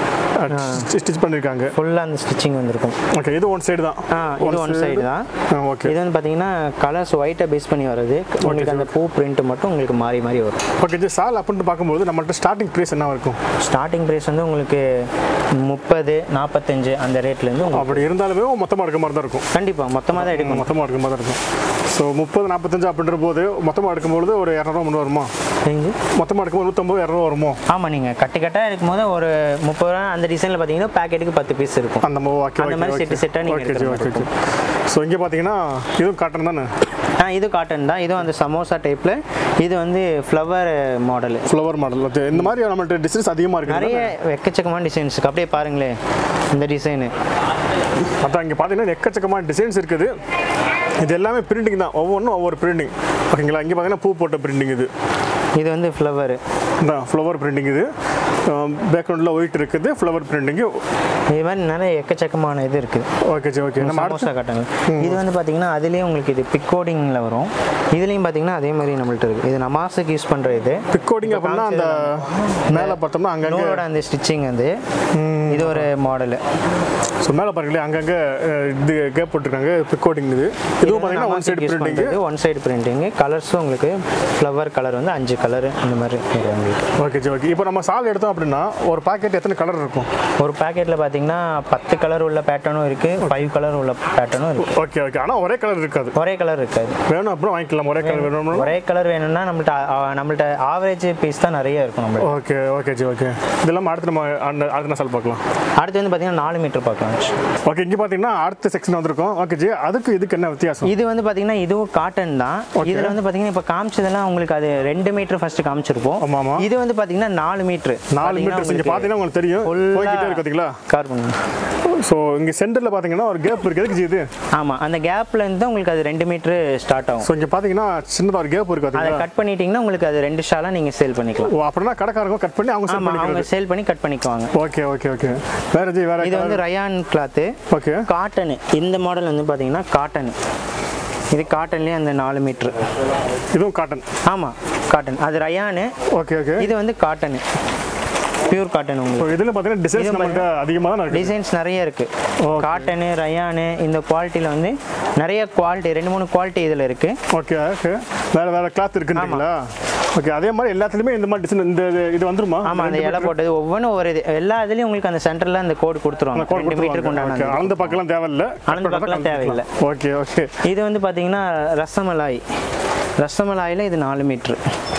ஸ்டிச் பண்ணியிருக்காங்க ஃபுல்லாக அந்த ஸ்டிச்சிங் வந்திருக்கும் ஓகே இது ஒன் சைடு தான் ஆ இது ஒன் சைடு தான் ஓகே இது வந்து பார்த்தீங்கன்னா கலர்ஸ் ஒயிட்டை பேஸ் பண்ணி வர்றது உங்களுக்கு அந்த பூ பிரிண்ட் மட்டும் உங்களுக்கு மாறி மாறி வரும் ஓகே ஜி சால் அப்படின்ட்டு பார்க்கும்போது நம்மள்ட்ட ஸ்டார்டிங் ப்ரைஸ் என்ன இருக்கும் ஸ்டார்டிங் ப்ரைஸ் வந்து உங்களுக்கு முப்பது நாற்பத்தஞ்சு அந்த ரேட்லேருந்து உங்களுக்கு அப்படி இருந்தாலுமே மொத்தமாக எடுக்க மாதிரி தான் இருக்கும் கண்டிப்பாக மொத்தமாக தான் எடுக்கணும் மொத்தமாக எடுக்க மாதிரி தான் இருக்கும் ஸோ முப்பது நாற்பத்தஞ்சு அப்படின்ற போது மொத்தமாக எடுக்கும்போது ஒரு இரநூறுவா முன்னூறு வருமா செஞ்சு மொத்தமாக எடுக்கும்போது நூற்றம்பது இரநூறுவா வருமோ ஆமாம் நீங்கள் கட்டு கட்டாக இருக்கும்போது ஒரு முப்பது ரூபா அந்த டிசைனில் பார்த்தீங்கன்னா பேக்கெட்டுக்கு பத்து பீஸ் இருக்கும் அந்த மோ ஓகே அந்த மாதிரி set set ஆ நீங்க ஓகே எடுக்கிற ஓகே மாதிரி ஓகே ஸோ இங்கே பார்த்தீங்கன்னா இதுவும் காட்டன் தானே ஆ இது காட்டன் தான் இதுவும் அந்த சமோசா டைப்பில் இது வந்து flower model flower model okay இந்த மாதிரி நம்மள்ட்ட டிசைன்ஸ் அதிகமாக இருக்குது நிறைய எக்கச்சக்கமான டிசைன்ஸ் இருக்கு அப்படியே பாருங்களேன் இந்த டிசைனு அதான் இங்கே பார்த்தீங்கன்னா எக்கச்சக்கமான டிசைன்ஸ் இருக்குது இது எல்லாமே பிரிண்டிங் தான் ஒவ்வொன்றும் ஒவ்வொரு பிரிண்டிங் ஓகேங்களா இங்கே பார்த்தீங்கன்னா பூ போட்ட பிரிண்டிங் இது இது வந்து ஃப்ளவர் இந்த ஃப்ளவர் பிரிண்டிங் இது பேக்ரவுண்டில் ஒயிட் இருக்குது ஃப்ளவர் பிரிண்டிங்கு இது மாதிரி நிறைய எக்கச்சக்கமான இது இருக்குது ஓகே ஜி ஓகே நம்ம அடுத்து சமோசா காட்டன் இது வந்து பார்த்தீங்கன்னா அதுலேயும் உங்களுக்கு இது பிக்கோடிங்கில் வரும் இதுலேயும் பார்த்தீங்கன்னா அதே மாதிரி நம்மள்ட்ட இருக்குது இது நமாஸுக்கு யூஸ் பண்ணுற இது பிக்கோடிங் அப்படின்னா அந்த மேலே பார்த்தோம்னா அங்கங்கே நூலோட அந்த ஸ்டிச்சிங் வந்து இது ஒரு மாடலு ஸோ மேலே பாருங்களேன் அங்கங்கே அஹ், இது கேப் போட்டிருக்காங்க பிக்கோடிங் இது இதுவும் பார்த்தீங்கன்னா one side printing one side printing கலர்ஸும் உங்களுக்கு ஃப்ளவர் கலர் வந்து அஞ்சு கலர் இந்த மாதிரி வரும் உங்களுக்கு ஓகே ஜி ஓகே இப்போ நம்ம சால் எடுத்தோம் அப்படின்னா ஒரு பாக்கெட் எத்தனை கலர் இருக்கும் ஒரு பேக்கெட்டில் பார்த்தீங்கன்னா பத்து கலர் உள்ள பேட்டர்னும் இருக்குது ஃபைவ் கலர் உள்ள பேட்டர்னும் இருக்குது ஓகே ஓகே ஆனால் ஒரே கலர் இருக்காது ஒரே கலர் இருக்காது வேணும் அப்புறம் வாங்கிக்கலாம் ஒரே கலர் வேணும்னா ஒரே கலர் வேணும்னா நம்மள்ட்ட ஆ- நம்மள்ட்ட ஆவரேஜ் பீஸ் தான் நிறைய இருக்கும் நம்மள்ட்ட ஓகே ஓகே ஜி ஓகே இதெல்லாம் அடுத்து நம்ம அந்த- அடுத்த சால் பார்க்கலாம் அடுத்து வந்து பார்த்தீங்கன்னா நாலு மீட்டர் பார்க்கலாம் ஓகே இங்கே பார்த்தீங்கன்னா அடுத்த செக்ஷன் வந்திருக்கோம் ஓகே ஜி அதுக்கு இதுக்கு என்ன வித்தியாசம் இது வந்து பார்த்தீங்கன்னா இதுவும் காட்டன் தான் இதில் வந்து பார்த்தீங்கன்னா இப்போ காமிச்சதெல்லாம் உங்களுக்கு அது ரெண்டு மீட்டர் ஃபர்ஸ்ட் காமிச்சிருப்போம் ஆமா, ஆமா. இது வந்து பார்த்தீங்கன்னா நாலு மீட்டர் நாலு மீட்டர்ஸ் இங்கே பார்த்தீங்கன்னா உங்களுக்கு தெரியும் போய்கிட்டே இருக்கு பார்த்தீங்களா கார்பன் ஸோ இங்கே சென்டரில் பார்த்தீங்கன்னா ஒரு கேப் இருக்குது எதுக்கு ஜி இது ஆமாம் அந்த கேப்ல இருந்து தான் உங்களுக்கு அது ரெண்டு மீட்டர் ஸ்டார்ட் ஆகும் ஸோ இங்கே பார்த்தீங்கன்னா சின்னதாக ஒரு கேப் இருக்குது அதை பார்த்தீங்களா கட் பண்ணிட்டீங்கன்னா உங்களுக்கு அது ரெண்டு ஷாலாக நீங்கள் சேல் பண்ணிக்கலாம் ஓ அப்படின்னா கடைக்காரங்க கட் பண்ணி அவங்க செல் ஆமாம் அவங்க பண்ணிக்கிறது சேல் பண்ணி கட் பண்ணிக்குவாங்க ஓகே ஓகே ஓகே வேற ஜி வேற இது வந்து ரயான் கிளாத்து ஓகே காட்டனு இந்த மாடல் வந்து பார்த்தீங்கன்னா காட்டனு இது காட்டன்லேயே அந்த நாலு மீட்ரு இதுவும் காட்டன் ஆமாம் காட்டன் அது ரயானு ஓகே ஓகே இது வந்து காட்டனு பியூர் காட்டன் உங்களுக்கு ஸோ இதில் பார்த்தீங்கன்னா டிசைன்ஸ் இது நம்மள்ட்ட அதிகமாக தான் இருக்குது டிசைன்ஸ் நிறைய இருக்கு Okay. காட்டனு ரயானு இந்த குவாலிட்டியில் வந்து நிறைய குவாலிட்டி ரெண்டு மூணு குவாலிட்டி இதில் இருக்கு ஓகே ஓகே வேற வேற கிளாத் இருக்குன்றீங்களா ஓகே அதே மாதிரி எல்லாத்துலேயுமே இந்த மாதிரி டிசைன் இந்த இது- இது வந்துருமா ஆமாம் அந்த இலை போட்டது ஒவ்வொன்றும் ஒரு இது எல்லா இதுலேயும் உங்களுக்கு அந்த சென்டரில் அந்த கோடு கொடுத்துருவாங்க கோட் ரெண்டு மீட்டருக்கு ஓகே உண்டான அளந்து பார்க்கலாம் தேவையில்ல அளந்து பார்க்கலாம் தேவையில்லை. ஓகே ஓகே இது வந்து பார்த்தீங்கன்னா ரசமலாய் ரசமலாயில் இது நாலு மீட்ரு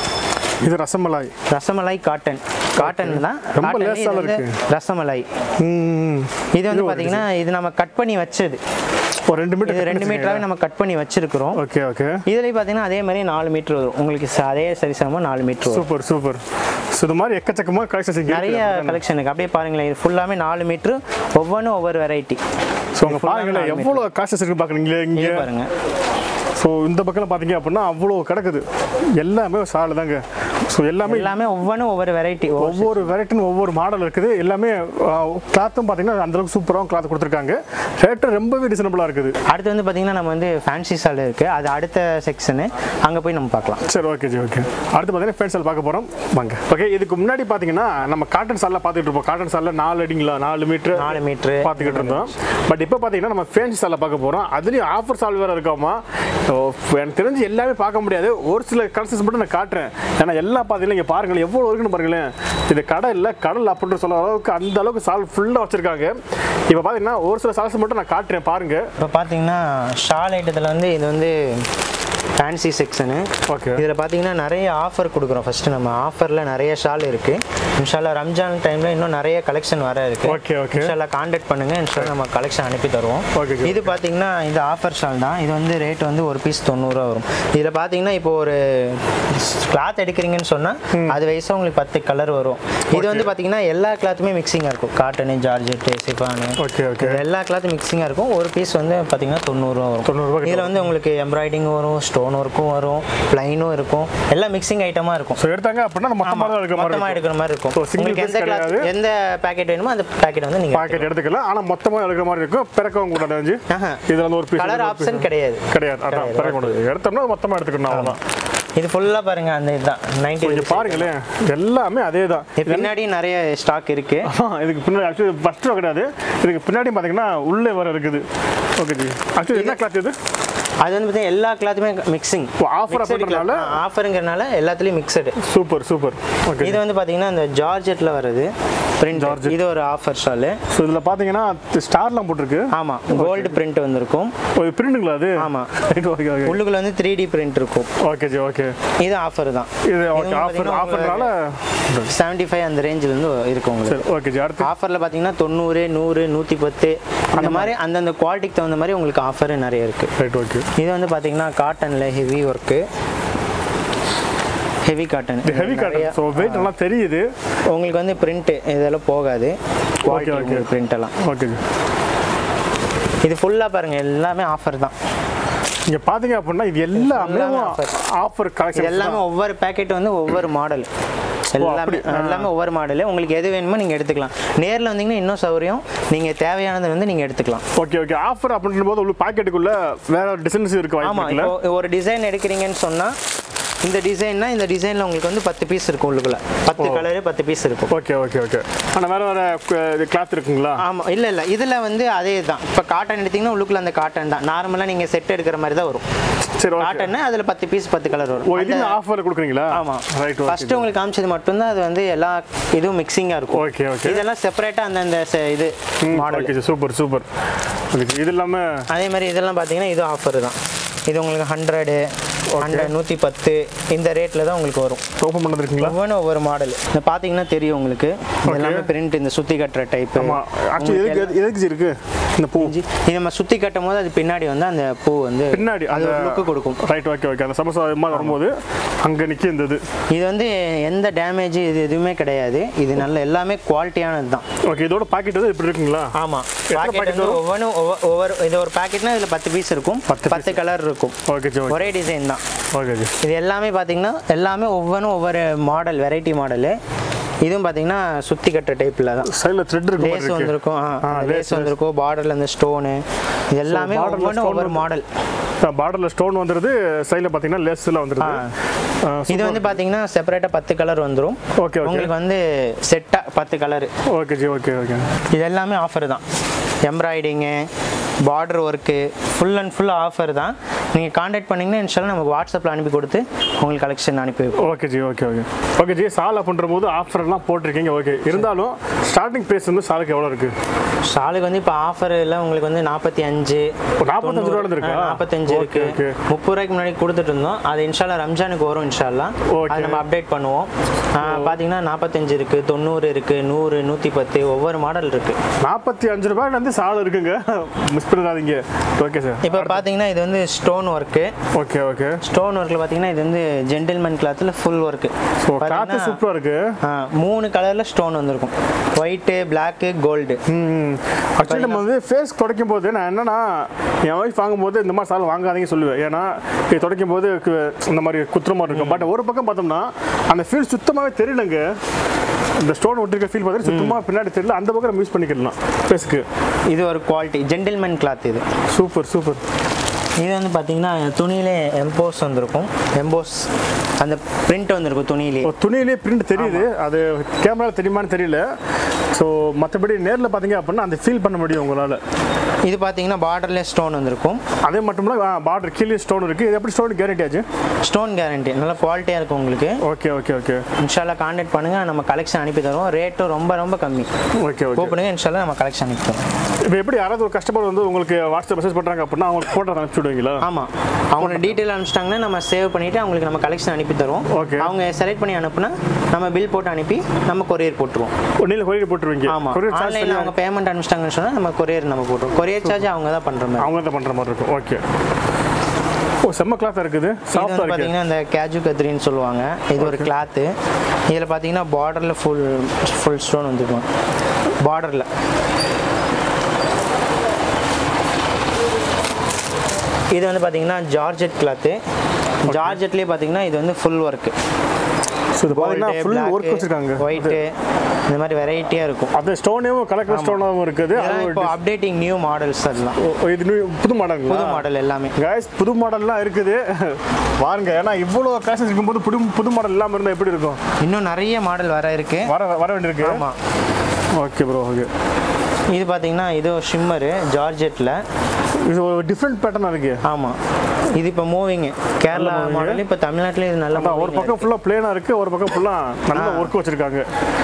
இது ரசமலாய் ரசமலாய் காட்டன் காட்டன் தான் ரொம்ப காட்டன்ல இது லேசால வந்து இருக்கு. ரசமலாய் ம் இது வந்து பார்த்தீங்கன்னா இது நம்ம கட் பண்ணி வச்சது ஒரு ரெண்டு இது மீட்டர் ரெண்டு மீட்டராகவே நம்ம கட் பண்ணி வச்சிருக்கிறோம் ஓகே ஓகே இதுலேயும் பார்த்தீங்கன்னா அதே மாதிரி நாலு மீட்டர் வரும் உங்களுக்கு ச- அதே சரிசமமாக நாலு மீட்டர் வரும் சூப்பர் சூப்பர் ஸோ இது மாதிரி எக்கச்சக்கமாக கலெக்ஷன்ஸ் இங்கே நிறைய கலெக்ஷன் இருக்கு அப்படியே பாருங்களேன் இது ஃபுல்லாமே நாலு மீட்ரு ஒவ்வொன்றும் ஒவ்வொரு வெரைட்டி ஸோ உங்க பாருங்களேன் எவ்வளோ காசஸ் இருக்கு பார்க்குறீங்களே இது இங்கே பாருங்க ஸோ இந்த பக்கம் பார்த்தீங்க அப்படின்னா அவ்வளோ கிடக்குது எல்லாமே சால் தாங்க ஸோ எல்லாமே எல்லாமே ஒவ்வொன்றும் ஒவ்வொரு வெரைட்டி ஒவ்வொரு வெரைட்டின்னு ஒவ்வொரு மாடல் இருக்குது எல்லாமே கிளாத்தும் பார்த்தீங்கன்னா அந்த அளவுக்கு சூப்பராகவும் கிளாத் கொடுத்துருக்காங்க ரேட்டு ரொம்பவே ரீசனபிளாக இருக்குது அடுத்து வந்து பார்த்தீங்கன்னா நம்ம வந்து ஃபேன்சி சால் இருக்கு அது அடுத்த செக்ஷனு அங்கே போய் நம்ம பார்க்கலாம் சரி ஓகே ஜி ஓகே அடுத்து பார்த்தீங்கன்னா ஃபேன் சால் பார்க்க போகிறோம் வாங்க ஓகே இதுக்கு முன்னாடி பார்த்தீங்கன்னா நம்ம காட்டன் சாலில் பார்த்துக்கிட்டு இருப்போம் காட்டன் சாலில் நாலு அடிங்களா நாலு மீட்ரு நாலு மீட்ரு பார்த்துக்கிட்டு இருந்தோம் பட் இப்போ பார்த்தீங்கன்னா நம்ம ஃபேன்சி சாலில் பார்க்க போகிறோம் அதுலேயும் ஆஃபர் சால் வேறு இருக்காமா ஸோ எனக்கு தெரிஞ்சு எல்லாமே பார்க்க முடியாது ஒரு சில கலெக்ஷன்ஸ் மட்டும் நான் காட்டுறேன் ஏன்னா எல்லா பார்த்தீங்கன்னா இங்கே பாருங்களேன் எவ்வளோ இருக்குன்னு பாருங்களேன் இது கடை இல்லை கடல் அப்படின்னு சொல்ல அளவுக்கு அந்த அளவுக்கு சால் ஃபுல்லாக வச்சுருக்காங்க இப்போ பார்த்தீங்கன்னா ஒரு சில சால்ஸ் மட்டும் நான் காட்டுறேன் பாருங்கள் இப்போ பார்த்தீங்கன்னா ஷால் ஐட்டத்தில் வந்து இது வந்து ஃபேன்சி செக்ஷனு ஓகே இதில் பார்த்தீங்கன்னா நிறைய ஆஃபர் கொடுக்குறோம் ஃபஸ்ட்டு நம்ம ஆஃபரில் நிறைய ஷால் இருக்குது இன்ஷால்லா ரம்ஜான் டைமில் இன்னும் நிறைய கலெக்ஷன் வர இருக்குது ஓகே ஓகே இன்ஷால்லா காண்டாக்ட் பண்ணுங்க இன்ஷால்லா நம்ம கலெக்ஷன் அனுப்பி தருவோம் Okay, okay. இது பார்த்தீங்கன்னா இது ஆஃபர் ஷால் தான் இது வந்து ரேட் வந்து ஒரு பீஸ் தொண்ணூறுரூவா வரும் இதில் பார்த்தீங்கன்னா இப்போ ஒரு கிளாத் எடுக்கிறீங்கன்னு சொன்னால் அது வயசாக உங்களுக்கு பத்து கலர் வரும் இது வந்து பார்த்தீங்கன்னா எல்லா கிளாத்துமே மிக்சிங்காக இருக்கும் cotton georgette chiffon okay okay இது எல்லா கிளாத்தும் மிக்சிங்காக இருக்கும் ஒரு பீஸ் வந்து பார்த்தீங்கன்னா தொண்ணூறுரூவா வரும் தொண்ணூறுரூவா இதில் வந்து உங்களுக்கு எம்ப்ராய்டிங் வரும் ஸ்டோன் ஒர்க்கும் வரும் ப்ளைனும் இருக்கும் எல்லாம் மிக்சிங் ஐட்டமாக இருக்கும் ஸோ எடுத்தாங்க அப்படின்னா அது மொத்தமாக தான் இருக்கிற மாதிரி மொத்தமாக எடுக்கிற மாதிரி இருக்கும் So, single உங்களுக்கு piece எந்த கிளாத் கிடையாது. எந்த பேக்கெட் வேணுமோ அந்த பேக்கெட் வந்து நீங்கள் பாக்கெட் எடுத்துக்கலாம் ஆனால் மொத்தமாக எடுக்கிற மாதிரி இருக்கும் பிறக்கவும் கூடாது அஞ்சு ஆஹா. இதில் வந்து ஒரு பீஸ் கலர் ஆப்ஷன் கிடையாது கிடையாது அதான் பிறக்க கூடாது எடுத்தோம்னா மொத்தமாக எடுத்துக்கணும் அவ்வளோதான் இது ஃபுல்லாக பாருங்க அந்த இதுதான் நைன்டி இங்கே பாருங்களேன் எல்லாமே அதே தான் பின்னாடி நிறைய ஸ்டாக் இருக்கு இதுக்கு பின்னாடி ஆக்சுவலி ஃபஸ்ட் ரோ கிடையாது இதுக்கு பின்னாடி பார்த்தீங்கன்னா உள்ளே வர இருக்குது ஓகே ஜி ஆக்சுவலி என்ன கிளாத் இது அது வந்து பார்த்தீங்கன்னா எல்லா கிளாத்துமே மிக்சிங் ஓ, offer அப்படின்றனால? ஆஃபருங்கிறனால எல்லாத்துலேயும் மிக்சடு சூப்பர் சூப்பர் ஓகே இது வந்து பார்த்தீங்கன்னா இந்த ஜார்ஜெட்டில் வருது பிரிண்ட் Georgette. இது ஒரு ஆஃபர் ஷாலு ஸோ இதில் பார்த்தீங்கன்னா ஸ்டார்லாம் போட்டிருக்கு ஆமாம் கோல்டு பிரிண்ட் வந்திருக்கும் ஓ இது பிரிண்டுங்களா அது ஆமா. ரைட் ஓகே ஓகே உள்ளுக்குள்ள வந்து த்ரீ டி பிரிண்ட் இருக்கும் ஓகே ஜி ஓகே இது ஆஃபர் தான் இது ஓகே வந்து ஆஃபர் பார்த்தீங்கன்னா ஆஃபர்னால செவன்ட்டி ஃபைவ் அந்த ரேஞ்சில் இருந்து இருக்கு உங்களுக்கு சரி ஓகே ஜி அடுத்து ஆஃபரில் பார்த்தீங்கன்னா தொண்ணூறு நூறு நூற்றி பத்து அந்த மாதிரி அந்தந்த குவாலிட்டிக்கு தகுந்த மாதிரி உங்களுக்கு ஆஃபர் நிறைய இருக்குது ரைட் ஓகே இது வந்து பார்த்தீங்கன்னா காட்டனில் ஹெவி ஒர்க்கு ஹெவி காட்டன் இது ஹெவி காட்டன் ஸோ வெயிட் நல்லா தெரியுது உங்களுக்கு வந்து பிரிண்ட் இதெல்லாம் போகாது Okay, okay. பிரிண்ட் எல்லாம் ஓகே ஜி இது ஃபுல்லாக பாருங்க எல்லாமே ஆஃபர் தான் இங்க பாத்தீங்க அப்படின்னா இது எல்லாமே எல்லாமே offer. ஆஃபர் இது கலெக்ஷன் எல்லாமே ஒவ்வொரு பேக்கெட் வந்து ஒவ்வொரு மாடல் எல்லாமே அப்படி. எல்லாமே ஒவ்வொரு மாடலு உங்களுக்கு எது வேணுமோ நீங்கள் எடுத்துக்கலாம் நேரில் வந்தீங்கன்னா இன்னும் சௌகரியம் நீங்கள் தேவையானது வந்து நீங்கள் எடுத்துக்கலாம் ஓகே ஓகே ஆஃபர் அப்படின்ற போது உள்ள பாக்கெட்டுக்குள்ள வேற டிசைன்ஸ் இருக்கு வாய்ப்பு ஆமாம் இருக்குல்ல இப்போ ஒரு டிசைன் எடுக்கிறீங்கன்னு சொன்னால் இந்த டிசைன்னா இந்த டிசைனில் உங்களுக்கு வந்து பத்து பீஸ் இருக்கும் உள்ளுக்குள்ள பத்து கலரு பத்து பீஸ் இருக்கும் ஓகே ஓகே ஓகே ஆனா வேற வேற கிளாத் இருக்குங்களா ஆமாம் இல்லை இல்லை இதில் வந்து அதே தான் இப்போ காட்டன் எடுத்தீங்கன்னா உள்ளுக்குள்ள அந்த காட்டன் தான் நார்மலாக நீங்கள் செட் எடுக்கிற மாதிரி தான் வரும் சரி ஓகே காட்டன்னு அதில் பத்து பீஸ் பத்து கலர் ஓ வரும் இது ஆஃபர் கொடுக்குறீங்களா ஆமாம் ரைட் ஃபர்ஸ்ட் உங்களுக்கு காமிச்சது மட்டும்தான் அது வந்து எல்லா இதுவும் மிக்சிங்காக இருக்கும் ஓகே ஓகே இதெல்லாம் செப்பரேட்டாக அந்தந்த செ- இது model okay super super okay இது இல்லாம அதே மாதிரி இதெல்லாம் பார்த்தீங்கன்னா இது ஆஃபர் தான் இது உங்களுக்கு ஹண்ட்ரடு ஹண்ட்ரட் நூற்றி பத்து இந்த ரேட்டில் தான் உங்களுக்கு வரும் ஓப்பன் பண்ணது இருக்குங்களா ஒவ்வொன்றும் ஒவ்வொரு மாடல் இந்த பார்த்தீங்கன்னா தெரியும் உங்களுக்கு இது எல்லாமே பிரிண்ட் இந்த சுற்றி கட்டுற டைப்பு ஆமா ஆக்சுவலி எதுக்கு எது- எதுக்கு ஜி இருக்கு இந்த பூ இது நம்ம சுற்றி கட்டும் போது அது பின்னாடி வந்து அந்த பூ வந்து பின்னாடி அது அந்த ஒரு லுக்கு கொடுக்கும் ரைட் ஓகே ஓகே அந்த சமோசா மாதிரி வரும்போது அங்க நிக்க இந்த இது இது வந்து எந்த டேமேஜ் இது எதுவுமே கிடையாது இது நல்ல எல்லாமே குவாலிட்டியானது தான் ஓகே இதோட பாக்கெட் வந்து இப்படி இருக்குங்களா ஆமாம் எத்தனை பாக்கெட் packet வந்து வரும்? ஒவ்வொன்றும் ஒவ்வொரு- ஒவ்வொரு இது ஒரு பாக்கெட்னா இதில் பத்து பீஸ் இருக்கும் பத்து பத்து கலர் இருக்கும் ஓகே ஜி ஓகே ஒரே டிசைன் தான் ஓகே ஜி இது எல்லாமே பார்த்தீங்கன்னா எல்லாமே ஒவ்வொன்றும் ஒவ்வொரு மாடல் வெரைட்டி மாடலு இதுவும் பார்த்தீங்கன்னா சுற்றி கட்டுற டைப்பில் தான் சைடில் த்ரெட் இருக்கு மாதிரி லேஸ் இருக்கு வந்திருக்கும் ஆ, லேஸ் lace, வந்திருக்கும் பார்டரில் அந்த ஸ்டோனு இது எல்லாமே borderல ஒவ்வொன்றும் stone ஒவ்வொரு வந்து- மாடல் பார்டரில் ஸ்டோன் வந்துருது சைடில் பார்த்தீங்கன்னா லேஸ்ல வந்துருது ஆ, இது வந்து பார்த்தீங்கன்னா செப்பரேட்டாக பத்து கலர் வந்துடும் ஓகே ஓகே உங்களுக்கு வந்து செட்டாக பத்து colour okay ji okay okay இது எல்லாமே ஆஃபர் தான் embroidering border work full and full offer தான் நீங்கள் காண்டாக்ட் பண்ணிங்கன்னா இன்ஷால்லாம் நமக்கு வாட்ஸ்அப்பில் அனுப்பி கொடுத்து உங்களுக்கு கலெக்ஷன் அனுப்பி வைப்போம் okay ji okay okay okay ji சாலை பண்ணுற போது ஆஃபர்லாம் போட்டிருக்கீங்க ஓகே இருந்தாலும் ஸ்டார்டிங் ப்ரைஸ் வந்து சாலுக்கு எவ்வளோ இருக்கு ஷாலுக்கு வந்து இப்போ ஆஃபர் எல்லாம் உங்களுக்கு வந்து நாற்பத்தி அஞ்சு ஒரு 45 ரூபாயில இருக்கா? நாற்பத்தஞ்சு Okay, இருக்கு okay. முப்பது ரூபாய்க்கு முன்னாடி கொடுத்துட்டு இருந்தோம் அது இன்ஷால்லா ரம்ஜானுக்கு வரும் இன்ஷால்லா Okay. அது நம்ம அப்டேட் பண்ணுவோம் ஆ, பார்த்தீங்கன்னா நாற்பத்தஞ்சு இருக்கு தொண்ணூறு இருக்கு நூறு நூற்றி பத்து ஒவ்வொரு மாடல் இருக்கு நாற்பத்தி அஞ்சு ரூபாயிலேருந்து சால் இருக்குங்க மிஸ் பண்ணிடாதீங்க ஓகே சார் இப்போ பார்த்தீங்கன்னா இது வந்து stone work okay okay stone ஒர்க்கில் பார்த்தீங்கன்னா இது வந்து ஜென்டில்மேன் கிளாத்தில் ஃபுல் ஒர்க்கு ஸோ கிளாத்து சூப்பராக இருக்கு மூணு கலரில் ஸ்டோன் வந்திருக்கும் ஒயிட்டு பிளாக்கு கோல்டு ம் ஆக்சுவலி நம்ம வந்து ஃபேஸ் துடைக்கும் போது நான் என்னன்னா என் ஒய்ஃப் வாங்கும்போது இந்த மாதிரி சால் வாங்காதீங்கன்னு சொல்லுவேன் ஏன்னா இது துடைக்கும் போது கு- இந்த மாதிரி குத்துற மாதிரி இருக்கும் பட் ஒரு பக்கம் பார்த்தோம்னா அந்த ஃபீல் சுத்தமாகவே தெரியலங்க இந்த ஸ்டோன் ஒட்டிருக்க ஃபீல் பார்த்தா சுத்தமாக பின்னாடி தெரியல அந்த பக்கம் நம்ம யூஸ் பண்ணிக்கலாம் ஃபேஸ்க்கு இது ஒரு குவாலிட்டி ஜென்டில்மேன் கிளாத் இது சூப்பர் சூப்பர் இது வந்து பார்த்தீங்கன்னா துணியிலே எம்போஸ் வந்திருக்கும் எம்போஸ் அந்த பிரிண்ட் வந்திருக்கும் துணியிலே துணியிலே பிரிண்ட் தெரியுது அது கேமரா தெரியுமான்னு தெரியல ஸோ மற்றபடி நேரில் பார்த்தீங்க அப்படின்னா அந்த ஃபீல் பண்ண முடியும் உங்களால் இது பார்த்தீங்கன்னா பார்டர்லேயே ஸ்டோன் வந்திருக்கும் அதே மட்டும் இல்லை பார்டர் கீழே ஸ்டோன் இருக்குது இது எப்படி ஸ்டோன் கேரண்டி ஆச்சு ஸ்டோன் கேரண்டி நல்ல குவாலிட்டியாக இருக்கும் உங்களுக்கு ஓகே ஓகே ஓகே இன்ஷால்லா கான்டாக்ட் பண்ணுங்கள் நம்ம கலெக்ஷன் அனுப்பி தருவோம் ரேட்டும் ரொம்ப ரொம்ப கம்மி ஓகே ஓகே கூப்பிடுங்க இன்ஷால்லா நம்ம கலெக்ஷன் அனுப்பி தருவோம் இப்போ எப்படி யாராவது ஒரு கஸ்டமர் வந்து உங்களுக்கு வாட்ஸ்அப் மெசேஜ் பண்ணுறாங்க அப்படின்னா அவங்களுக்கு ஃபோட்டோ அனுப்பிச்சு விடுவீங்களா ஆமாம் அவங்களோட டீட்டெயில் அனுப்பிச்சிட்டாங்கன்னா நம்ம சேவ் பண்ணிவிட்டு அவங்களுக்கு நம்ம கலெக்ஷன் அனுப்பி தருவோம் Okay. அவங்க செலக்ட் பண்ணி அனுப்புனா நம்ம பில் போட்டு அனுப்பி நம்ம கொரியர் போட்டுருவோம் நீங்களே கொரியர் போட்டுருவீங்க ஆமாம் கொரியர் சார்ஜ் ஆன்லைனில் அவங்க பேமெண்ட் அனுப்பிச்சிட்டாங்கன்னு சொன்னால் நம்ம கொரியர் நம்ம போட்டுருவோம் கொரியர் சார்ஜ் அவங்க தான் பண்ணுற மாதிரி அவங்க தான் பண்ணுற மாதிரி இருக்கும் ஓகே ஓ செம்ம கிளாத்தாக இருக்குது இது சாஃப்டாக வந்து இருக்குது பார்த்தீங்கன்னா இந்த கேஜு கத்திரின்னு சொல்லுவாங்க இது ஒரு கிளாத்து இதில் பார்த்தீங்கன்னா பார்டரில் ஃபுல் ஃபுல் ஸ்டோன் வந்துருக்கும் பார்டரில் இது வந்து பார்த்தீங்கன்னா ஜார்ஜெட் கிளாத்து ஜார்ஜெட்லேயே பார்த்தீங்கன்னா இது வந்து ஃபுல் ஒர்க்கு ஸோ இது பார்த்தீங்கன்னா ஃபுல் ஒர்க் வச்சுருக்காங்க ஒயிட்டு இந்த மாதிரி வெரைட்டியாக இருக்கும் அது ஸ்டோனேவும் கலர் ஸ்டோனாகவும் இருக்குது இதெல்லாம் அது இப்போ அப்டேட்டிங் நியூ மாடல்ஸ் அதெல்லாம் ஓ, இது new- புது மாடல் புது மாடல் எல்லாமே கைஸ் புது மாடல்லாம் இருக்குது பாருங்க ஏன்னா இவ்வளோ காசு இருக்கும்போது புது புது மாடல் இல்லாமல் இருந்தால் எப்படி இருக்கும் இன்னும் நிறைய மாடல் வர இருக்கு வர வர வேண்டியிருக்கு ஆமாம் ஓகே ப்ரோ ஓகே இது பார்த்தீங்கன்னா இது ஷிம்மரு ஜார்ஜெட்டில் இது ஒரு டிஃப்ரெண்ட் பேட்டர்னாக இருக்கு ஆமாம் இது இப்போ மூவிங் கேரளா மாடல் இப்போ தமிழ்நாட்டில் இது நல்ல அதான் ஒரு பக்கம் ஃபுல்லாக பிளேனாக இருக்குது ஒரு பக்கம் ஃபுல்லாக நல்ல ஒர்க் வச்சுருக்காங்க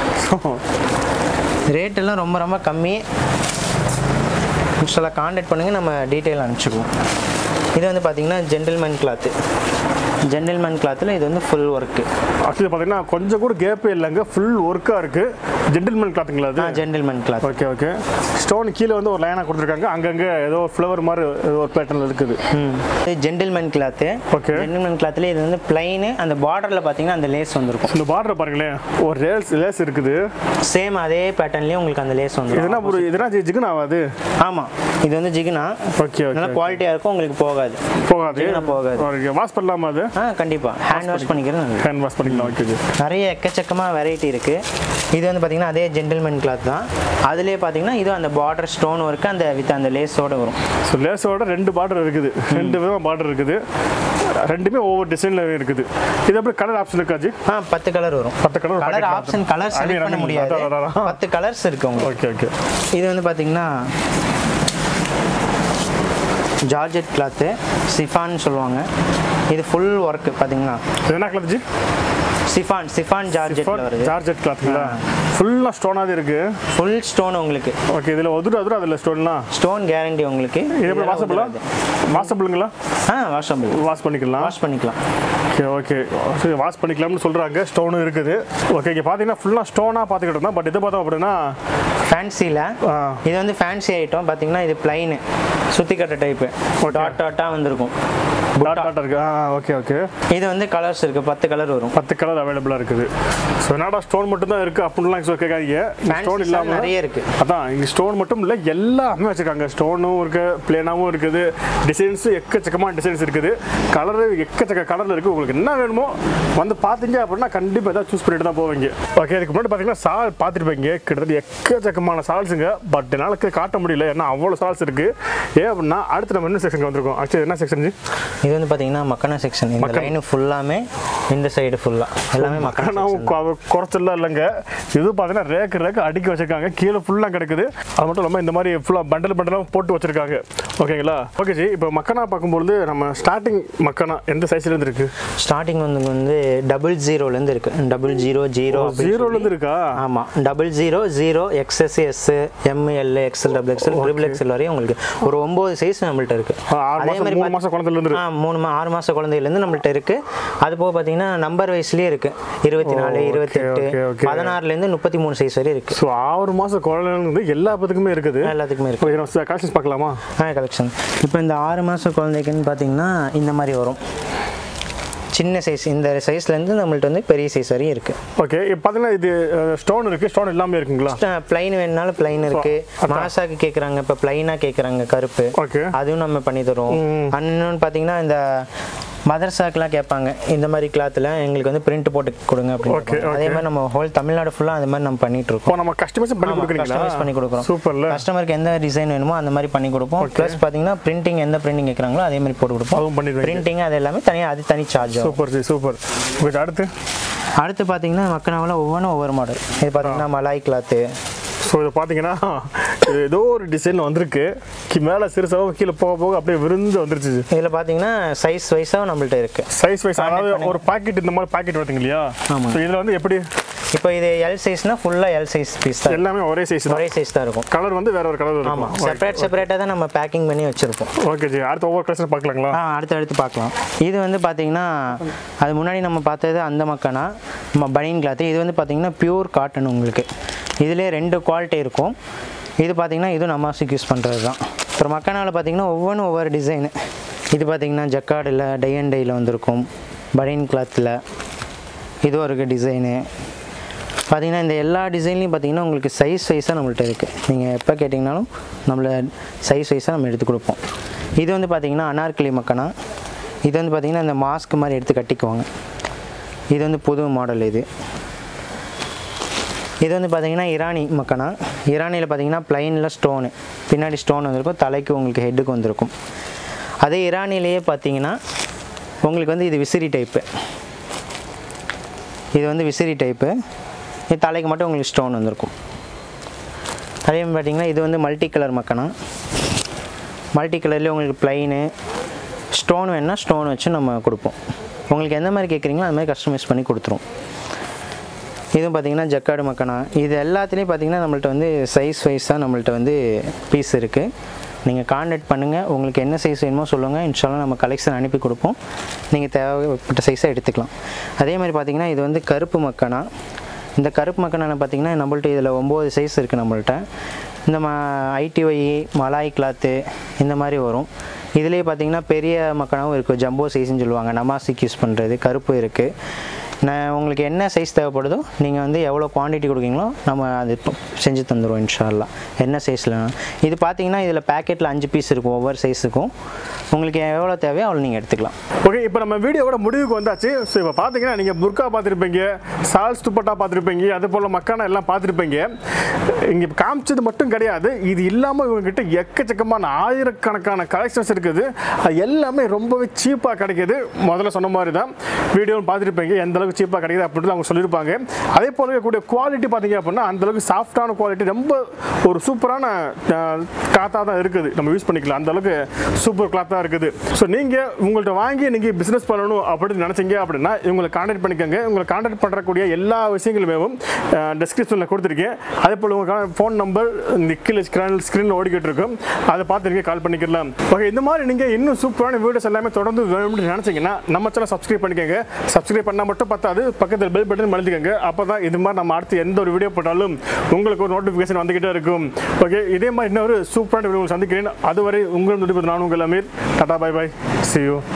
ரேட் எல்லாம் ரொம்ப ரொம்ப கம்மி இன்ஸ்டால காண்டாக்ட் பண்ணுங்க நம்ம டீட்டெயில் அனுப்பிச்சிக்குவோம் இது வந்து பார்த்தீங்கன்னா ஜென்டில்மேன் கிளாத்து ஜென்டில்மேன் கிளாத்தில் இது வந்து ஃபுல் ஒர்க்கு ஆக்சுவலி பார்த்தீங்கன்னா கொஞ்சம் கூட கேப்பே இல்லைங்க ஃபுல் ஒர்க்காக இருக்குது ஜென்டில்மேன் கிளாத்துங்களா அது gentleman cloth okay okay stone கீழே வந்து ஒரு லைனாக கொடுத்துருக்காங்க அங்கங்கே ஏதோ ஃப்ளவர் மாதிரி ஏதோ ஒரு பேட்டர்னில் இருக்குது இது ஜென்டில்மேன் கிளாத்து Okay. ஜென்டில்மேன் கிளாத்தில் இது வந்து பிளைனு அந்த பார்டரில் பார்த்தீங்கன்னா அந்த லேஸ் வந்திருக்கும் இந்த பார்டர் பாருங்களேன் ஒரு லேஸ் லேஸ் இருக்குது சேம் அதே பேட்டர்ன்லேயே உங்களுக்கு அந்த லேஸ் வந்துடும் இதுனா ஒரு இதுனா ஜிகுன் ஆகாது ஆமாம் இது வந்து ஜிகினா ஓகே நல்லா ஓகே குவாலிட்டியாக இருக்கும் உங்களுக்கு போகாது போகாது ஜிகுனா போகாது ஓகே வாஷ் பண்ணலாமா அது ஆ கண்டிப்பாக ஹேண்ட் வாஷ் பண்ணிக்கிறது நல்லது ஹேண்ட் வாஷ் பண்ணிக்கலாம் ஓகே நிறைய எக்கச்சக்கமாக வெரைட்டி இருக்குது இது வந்து பார்த்தீங்கன்னா அதே ஜென்டில்மேன் கிளாத் தான் அதுலேயே பார்த்தீங்கன்னா இது அந்த பார்டர் ஸ்டோன் ஒர்க்கு அந்த வித் அந்த லேஸோட வரும் ஸோ லேஸோட ரெண்டு பார்டர் இருக்குது ரெண்டு விதமாக பார்டர் இருக்குது ரெண்டுமே ஒவ்வொரு டிசைனில் இருக்குது இது எப்படி கலர் ஆப்ஷன் இருக்காச்சு ஆ பத்து கலர் வரும் பத்து colour colour packet option colour அது செலக்ட் பண்ண எனக்கு முடியாது அதான், அதான், அதான். பத்து கலர்ஸ் இருக்கு உங்களுக்கு ஓகே ஓகே இது வந்து பார்த்தீங்கன்னா ஜார்ஜெட் கிளாத்து சிஃபான் சொல்லுவாங்க இது ஃபுல் ஒர்க்கு பார்த்தீங்கன்னா இது என்ன கலர் ஜி சிஃபான் சிஃபான் ஜார்ஜெட்டில் வருது சார்ஜெட் கிளாத்துங்களா ஃபுல்லாக ஸ்டோனாக இருக்கு ஃபுல் ஸ்டோன் உங்களுக்கு ஓகே இதில் ஒதுரு அதுரு அதில் ஸ்டோன்லாம் ஸ்டோன் கேரண்டி உங்களுக்கு இது எப்படி வாசபிளா வாசபிளுங்களா ஆ வாஷபிள் வாஷ் பண்ணிக்கலாம் வாஷ் பண்ணிக்கலாம் ஓகே ஓகே சரி வாஷ் பண்ணிக்கலாம்னு சொல்கிறாங்க ஸ்டோனும் இருக்குது ஓகே இங்கே பார்த்தீங்கன்னா ஃபுல்லாக ஸ்டோனாக பார்த்துக்கிட்டு இருந்தோம் பட் இது பார்த்தோம் அப்படின்னா ஃபேன்சியில் ஆ, இது வந்து ஃபேன்சி ஐட்டம் பார்த்தீங்கன்னா இது பிளைனு சுத்தி கட்ட டைப்பு டாட் டாட்டாக வந்திருக்கும் டாட் டாட் இருக்கு ஆ ஓகே ஓகே இது வந்து கலர்ஸ் இருக்கு பத்து கலர் வரும் பத்து கலர் அவைலபிளாக இருக்குது ஸோ என்னடா ஸ்டோன் மட்டும் தான் இருக்குது அப்படின்லாம் சொல்லி கேட்காதீங்க ஸ்டோன் Fancy இல்லாமல் நிறைய இருக்கு அதான் இங்கே ஸ்டோன் மட்டும் இல்லை எல்லாமே வச்சுருக்காங்க ஸ்டோனும் இருக்குது பிளேனாகவும் இருக்குது டிசைன்ஸும் எக்கச்சக்கமான டிசைன்ஸ் இருக்குது கலரு எக்கச்சக்க கலரில் இருக்குது உங்களுக்கு என்ன வேணுமோ வந்து பார்த்தீங்க அப்படின்னா கண்டிப்பாக ஏதாவது சூஸ் பண்ணிட்டு தான் போவீங்க ஓகே இதுக்கு முன்னாடி பார்த்தீங்கன்னா சால் பார்த்துருப்பீங்க கிட்டத்தட்ட எக்கச்சக்கமான சால்ஸுங்க பட் என்னால் காட்ட முடியல ஏன்னா அவ்வளோ சால்ஸ் இருக்குது ஏன் அப்படின்னா அடுத்து நம்ம என்ன செக்ஷனுக்கு வந்திருக்கோம் ஆக்சுவலி என்ன செக்ஷன் இது வந்து பார்த்தீங்கன்னா மக்கனா செக்ஷன் இந்த லைன் ஃபுல்லாமே இந்த சைடு ஃபுல்லாக எல்லாமே மக்கனா ஆனால் குறைச்சலாம் இல்லைங்க இது பார்த்தீங்கன்னா ரேக்கு ரேக்கு அடுக்கி வச்சிருக்காங்க கீழே ஃபுல்லாக கிடக்குது அது மட்டும் இல்லாமல் இந்த மாதிரி ஃபுல்லாக பண்டல் பண்டலாக போட்டு வச்சிருக்காங்க ஓகேங்களா ஓகே ஜி இப்போ மக்கனா பார்க்கும்பொழுது நம்ம ஸ்டார்டிங் மக்கனா எந்த சைஸ்லேருந்து இருக்கு ஸ்டார்டிங் வந்து வந்து டபுள் ஜீரோலேருந்து இருக்கு டபுள் ஜீரோ ஜீரோ ஜீரோலேருந்து இருக்கா ஆமாம் double zero zero XS S M L XL double XL triple XL வரையும் உங்களுக்கு ஒரு ஒம்பது சைஸ் நம்மள்ட்ட இருக்கு ஆ, ஆறு மாதம் மூணு மாதம் குழந்தைலேருந்து ஆ இருக்கு மூணு மா ஆறு மாத குழந்தையிலேருந்து நம்மள்ட்ட இருக்கு அது போக பார்த்தீங்கன்னா நம்பர் வைஸ்லேயே இருக்கு இருபத்தி நாலு இருபத்தெட்டு okay, okay. பதினாறுலேருந்து முப்பத்தி மூணு சைஸ் வரை இருக்கு ஸோ ஆறு மாதம் குழந்தைலேருந்து எல்லா பத்துக்குமே இருக்குது எல்லாத்துக்குமே இருக்கு ஓகே நம்ம கலெக்ஷன்ஸ் பார்க்கலாமா ஆ கலெக்ஷன் இப்போ இந்த ஆறு மாத குழந்தைக்குன்னு பார்த்தீங்கன்னா இந்த மாதிரி வரும் சின்ன சைஸ் இந்த சைஸ்லேருந்து நம்மள்ட்ட வந்து பெரிய சைஸ் வரையும் இருக்குது ஓகே இப்போ பார்த்தீங்கன்னா இது ஸ்டோன் இருக்குது ஸ்டோன் எல்லாமே இருக்குங்களா பிளைன் வேணுனாலும் பிளைன் இருக்கு மாசாக்கு கேட்குறாங்க இப்போ பிளைனாக கேட்குறாங்க கருப்பு ஓகே அதுவும் நம்ம பண்ணி தருவோம் இன்னொன்று பார்த்தீங்கன்னா இந்த மதர்சாக்கெலாம் கேட்பாங்க இந்த மாதிரி கிளாத்தில் எங்களுக்கு வந்து பிரிண்ட் போட்டு கொடுங்க Okay, அப்படின்னு அதே மாதிரி நம்ம ஹோல் தமிழ்நாடு ஃபுல்லாக அந்த மாதிரி நம்ம பண்ணிட்டு இருக்கோம் இப்போ நம்ம கஸ்டமைஸ் பண்ணி கொடுக்குறீங்களா கஸ்டமைஸ் பண்ணி கொடுக்குறோம் சூப்பர்ல கஸ்டமருக்கு எந்த டிசைன் வேணுமோ அந்த மாதிரி பண்ணி கொடுப்போம் ப்ளஸ் பார்த்தீங்கன்னா பிரிண்டிங் எந்த பிரிண்டிங் கேட்குறாங்களோ அதே மாதிரி போட்டு கொடுப்போம் அதுவும் பண்ணிடுவீங்க பிரிண்டிங் அது எல்லாமே தனியாக அது தனி சார்ஜ் ஆகும் சூப்பர் ஜி சூப்பர் ஓகே அடுத்து அடுத்து பார்த்தீங்கன்னா மக்கனாவில் ஒவ்வொன்றும் ஒவ்வொரு மாடல் இது பார்த்தீங்கன்னா மலாய் கிளாத்து ஸோ இதை பார்த்தீங்கன்னா இது ஏதோ ஒரு டிசைன் வந்திருக்கு கி மேலே சிறுசாக கீழே போக போக அப்படியே விருந்து வந்துருச்சு இதில் பார்த்தீங்கன்னா சைஸ் வைஸாக நம்மள்ட்ட இருக்குது சைஸ் வைஸ் அதாவது ஒரு பாக்கெட் இந்த மாதிரி பாக்கெட் வருதுங்க இல்லையா ஆமாம். ஸோ இதில் வந்து எப்படி இப்போ இது எல் சைஸ்னால் ஃபுல்லாக எல் சைஸ் பீஸ் தான் எல்லாமே ஒரே சைஸ் தான் ஒரே சைஸ் தான் இருக்கும் கலர் வந்து வேற ஒரு கலர் ஆமாம் இருக்கும் செப்பரேட் செப்பரேட்டாக தான் நம்ம பேக்கிங் பண்ணி வச்சுருப்போம் ஓகே ஜி அடுத்த ஒவ்வொரு கலெக்ஷன் பார்க்கலாங்களா ஆ அடுத்து அடுத்து பார்க்கலாம் இது வந்து பார்த்தீங்கன்னா அது முன்னாடி நம்ம பார்த்தது அந்த மக்கானா பனியன் கிளாத்து இது வந்து பார்த்தீங்கன்னா பியூர் காட்டன் உங்களுக்கு இதிலே ரெண்டு குவாலிட்டி இருக்கும் இது பார்த்தீங்கன்னா இது நமாஸுக்கு யூஸ் பண்ணுறது தான் அப்புறம் மக்கானாவில் பார்த்தீங்கன்னா ஒவ்வொன்றும் ஒவ்வொரு டிசைனு இது பார்த்தீங்கன்னா ஜக்காடில் டை அண்ட் டையில் வந்திருக்கும் பனியன் கிளாத்தில் இது ஒரு டிசைனு பார்த்தீங்கன்னா இந்த எல்லா டிசைன்லையும் பார்த்தீங்கன்னா உங்களுக்கு சைஸ் வைஸாக நம்மள்ட்ட இருக்குது நீங்கள் எப்போ கேட்டிங்கனாலும் நம்மள சைஸ் வைஸாக நம்ம எடுத்து கொடுப்போம் இது வந்து பார்த்தீங்கன்னா அனார்கலி மக்கனா இது வந்து பார்த்தீங்கன்னா இந்த மாஸ்க் மாதிரி எடுத்து கட்டிக்குவாங்க இது வந்து புது மாடல் இது இது வந்து பார்த்தீங்கன்னா இரானி மக்கனா இரானியில் பார்த்தீங்கன்னா ப்ளைனில் ஸ்டோனு பின்னாடி ஸ்டோன் வந்திருக்கும் தலைக்கு உங்களுக்கு ஹெட்டுக்கு வந்திருக்கும் அதே இரானிலேயே பார்த்தீங்கன்னா உங்களுக்கு வந்து இது விசிறி டைப்பு இது வந்து விசிறி டைப்பு இது தலைக்கு மட்டும் உங்களுக்கு ஸ்டோன் வந்திருக்கும் அதே மாதிரி பார்த்தீங்கன்னா இது வந்து மல்டி கலர் மக்கனா மல்டி கலர்லேயே உங்களுக்கு ப்ளைனு ஸ்டோன் வேணுன்னா ஸ்டோன் வச்சு நம்ம கொடுப்போம் உங்களுக்கு எந்த மாதிரி கேட்குறீங்களோ அது மாதிரி கஸ்டமைஸ் பண்ணி கொடுத்துரும் இதுவும் பார்த்தீங்கன்னா ஜக்காடு மக்கனா இது எல்லாத்துலேயும் பார்த்தீங்கன்னா நம்மள்ட்ட வந்து சைஸ் வைஸாக நம்மள்ட்ட வந்து பீஸ் இருக்குது நீங்கள் கான்டாக்ட் பண்ணுங்கள் உங்களுக்கு என்ன சைஸ் வேணுமோ சொல்லுங்கள் இன்ஷால்லாம் நம்ம கலெக்ஷன் அனுப்பி கொடுப்போம் நீங்கள் தேவைப்பட்ட சைஸாக எடுத்துக்கலாம் அதே மாதிரி பார்த்தீங்கன்னா இது வந்து கருப்பு மக்கனா இந்த கருப்பு மக்கனால பார்த்தீங்கன்னா நம்மள்ட்ட இதில் ஒம்பது சைஸ் இருக்குது நம்மள்ட்ட இந்த மா ஐடிஒய் மலாய் கிளாத்து இந்த மாதிரி வரும் இதுலேயே பார்த்தீங்கன்னா பெரிய மக்கனாவும் இருக்குது ஜம்போ சைஸ்ன்னு சொல்லுவாங்க நமாசிக்கு யூஸ் பண்ணுறது கருப்பு இருக்குது நான் உங்களுக்கு என்ன சைஸ் தேவைப்படுதோ நீங்கள் வந்து எவ்வளோ குவான்டிட்டி கொடுக்கீங்களோ நம்ம அது இப்போ செஞ்சு தந்துடுவோம் இன்ஷால்லா என்ன சைஸில் இது பார்த்தீங்கன்னா இதில் பேக்கெட்டில் அஞ்சு பீஸ் இருக்கும் ஒவ்வொரு சைஸுக்கும் உங்களுக்கு எவ்வளோ தேவையோ அவ்வளோ நீங்கள் எடுத்துக்கலாம் ஓகே இப்போ நம்ம வீடியோவோட முடிவுக்கு வந்தாச்சு ஸோ இப்போ பார்த்தீங்கன்னா நீங்கள் புர்கா பார்த்துருப்பீங்க சால்ஸ் துப்பட்டா பார்த்துருப்பீங்க அது போல் மக்கானா எல்லாம் பார்த்துருப்பீங்க இங்கே காமிச்சது மட்டும் கிடையாது இது இல்லாமல் இவங்ககிட்ட எக்கச்சக்கமான ஆயிரக்கணக்கான கலெக்ஷன்ஸ் இருக்குது அது எல்லாமே ரொம்பவே சீப்பாக கிடைக்குது முதல்ல சொன்ன மாதிரி தான் வீடியோ பார்த்துருப்பீங்க எந்த அளவுக்கு சீப்பாக கிடைக்குது அப்படின்னு அவங்க சொல்லியிருப்பாங்க அதே போல் இருக்கக்கூடிய குவாலிட்டி பார்த்தீங்க அப்படின்னா அந்த அளவுக்கு சாஃப்டான குவாலிட்டி ரொம்ப ஒரு சூப்பரான கிளாத்தாக தான் இருக்குது நம்ம யூஸ் பண்ணிக்கலாம் அந்த அளவுக்கு சூப்பர் கிளாத்தாக இருக்குது ஸோ நீங்கள் உங்கள்கிட்ட வாங்கி நீங்கள் பிஸ்னஸ் பண்ணணும் அப்படின்னு நினச்சிங்க அப்படின்னா இவங்களை கான்டாக்ட் பண்ணிக்கோங்க உங்களை கான்டாக்ட் பண்ணுறக்கூடிய எல்லா விஷயங்களுமே டிஸ்கிரிப்ஷனில் கொடுத்துருக்கேன் அதே போல் உங்களுக்கான ஃபோன் நம்பர் இந்த கீழே ஸ்க்ரீன் ஸ்க்ரீனில் ஓடிக்கிட்டு இருக்கும் அதை பார்த்து நீங்கள் கால் பண்ணிக்கலாம் ஓகே இந்த மாதிரி நீங்கள் இன்னும் சூப்பரான வீடியோஸ் எல்லாமே தொடர்ந்து வேணும்னு நினச்சிங்கன்னா நம்ம சேனல் சப்ஸ்கிரைப் பண்ணிக்கோங்க சப்ஸ்கிரைப் பண்ணால் மட்டும் பத்தாது பக்கத்தில் பெல் பட்டன் மழுத்திக்கோங்க அப்போ தான் இது மாதிரி நம்ம அடுத்து எந்த ஒரு வீடியோ போட்டாலும் உங்களுக்கு ஒரு நோட்டிஃபிகேஷன் வந்துக்கிட்டே இருக்கும் ஓகே இதே மாதிரி இன்னொரு சூப்பரான வீடியோ சந்திக்கிறேன் அதுவரை உங்கள் நான் உங்கள் Ameer tata bye bye see you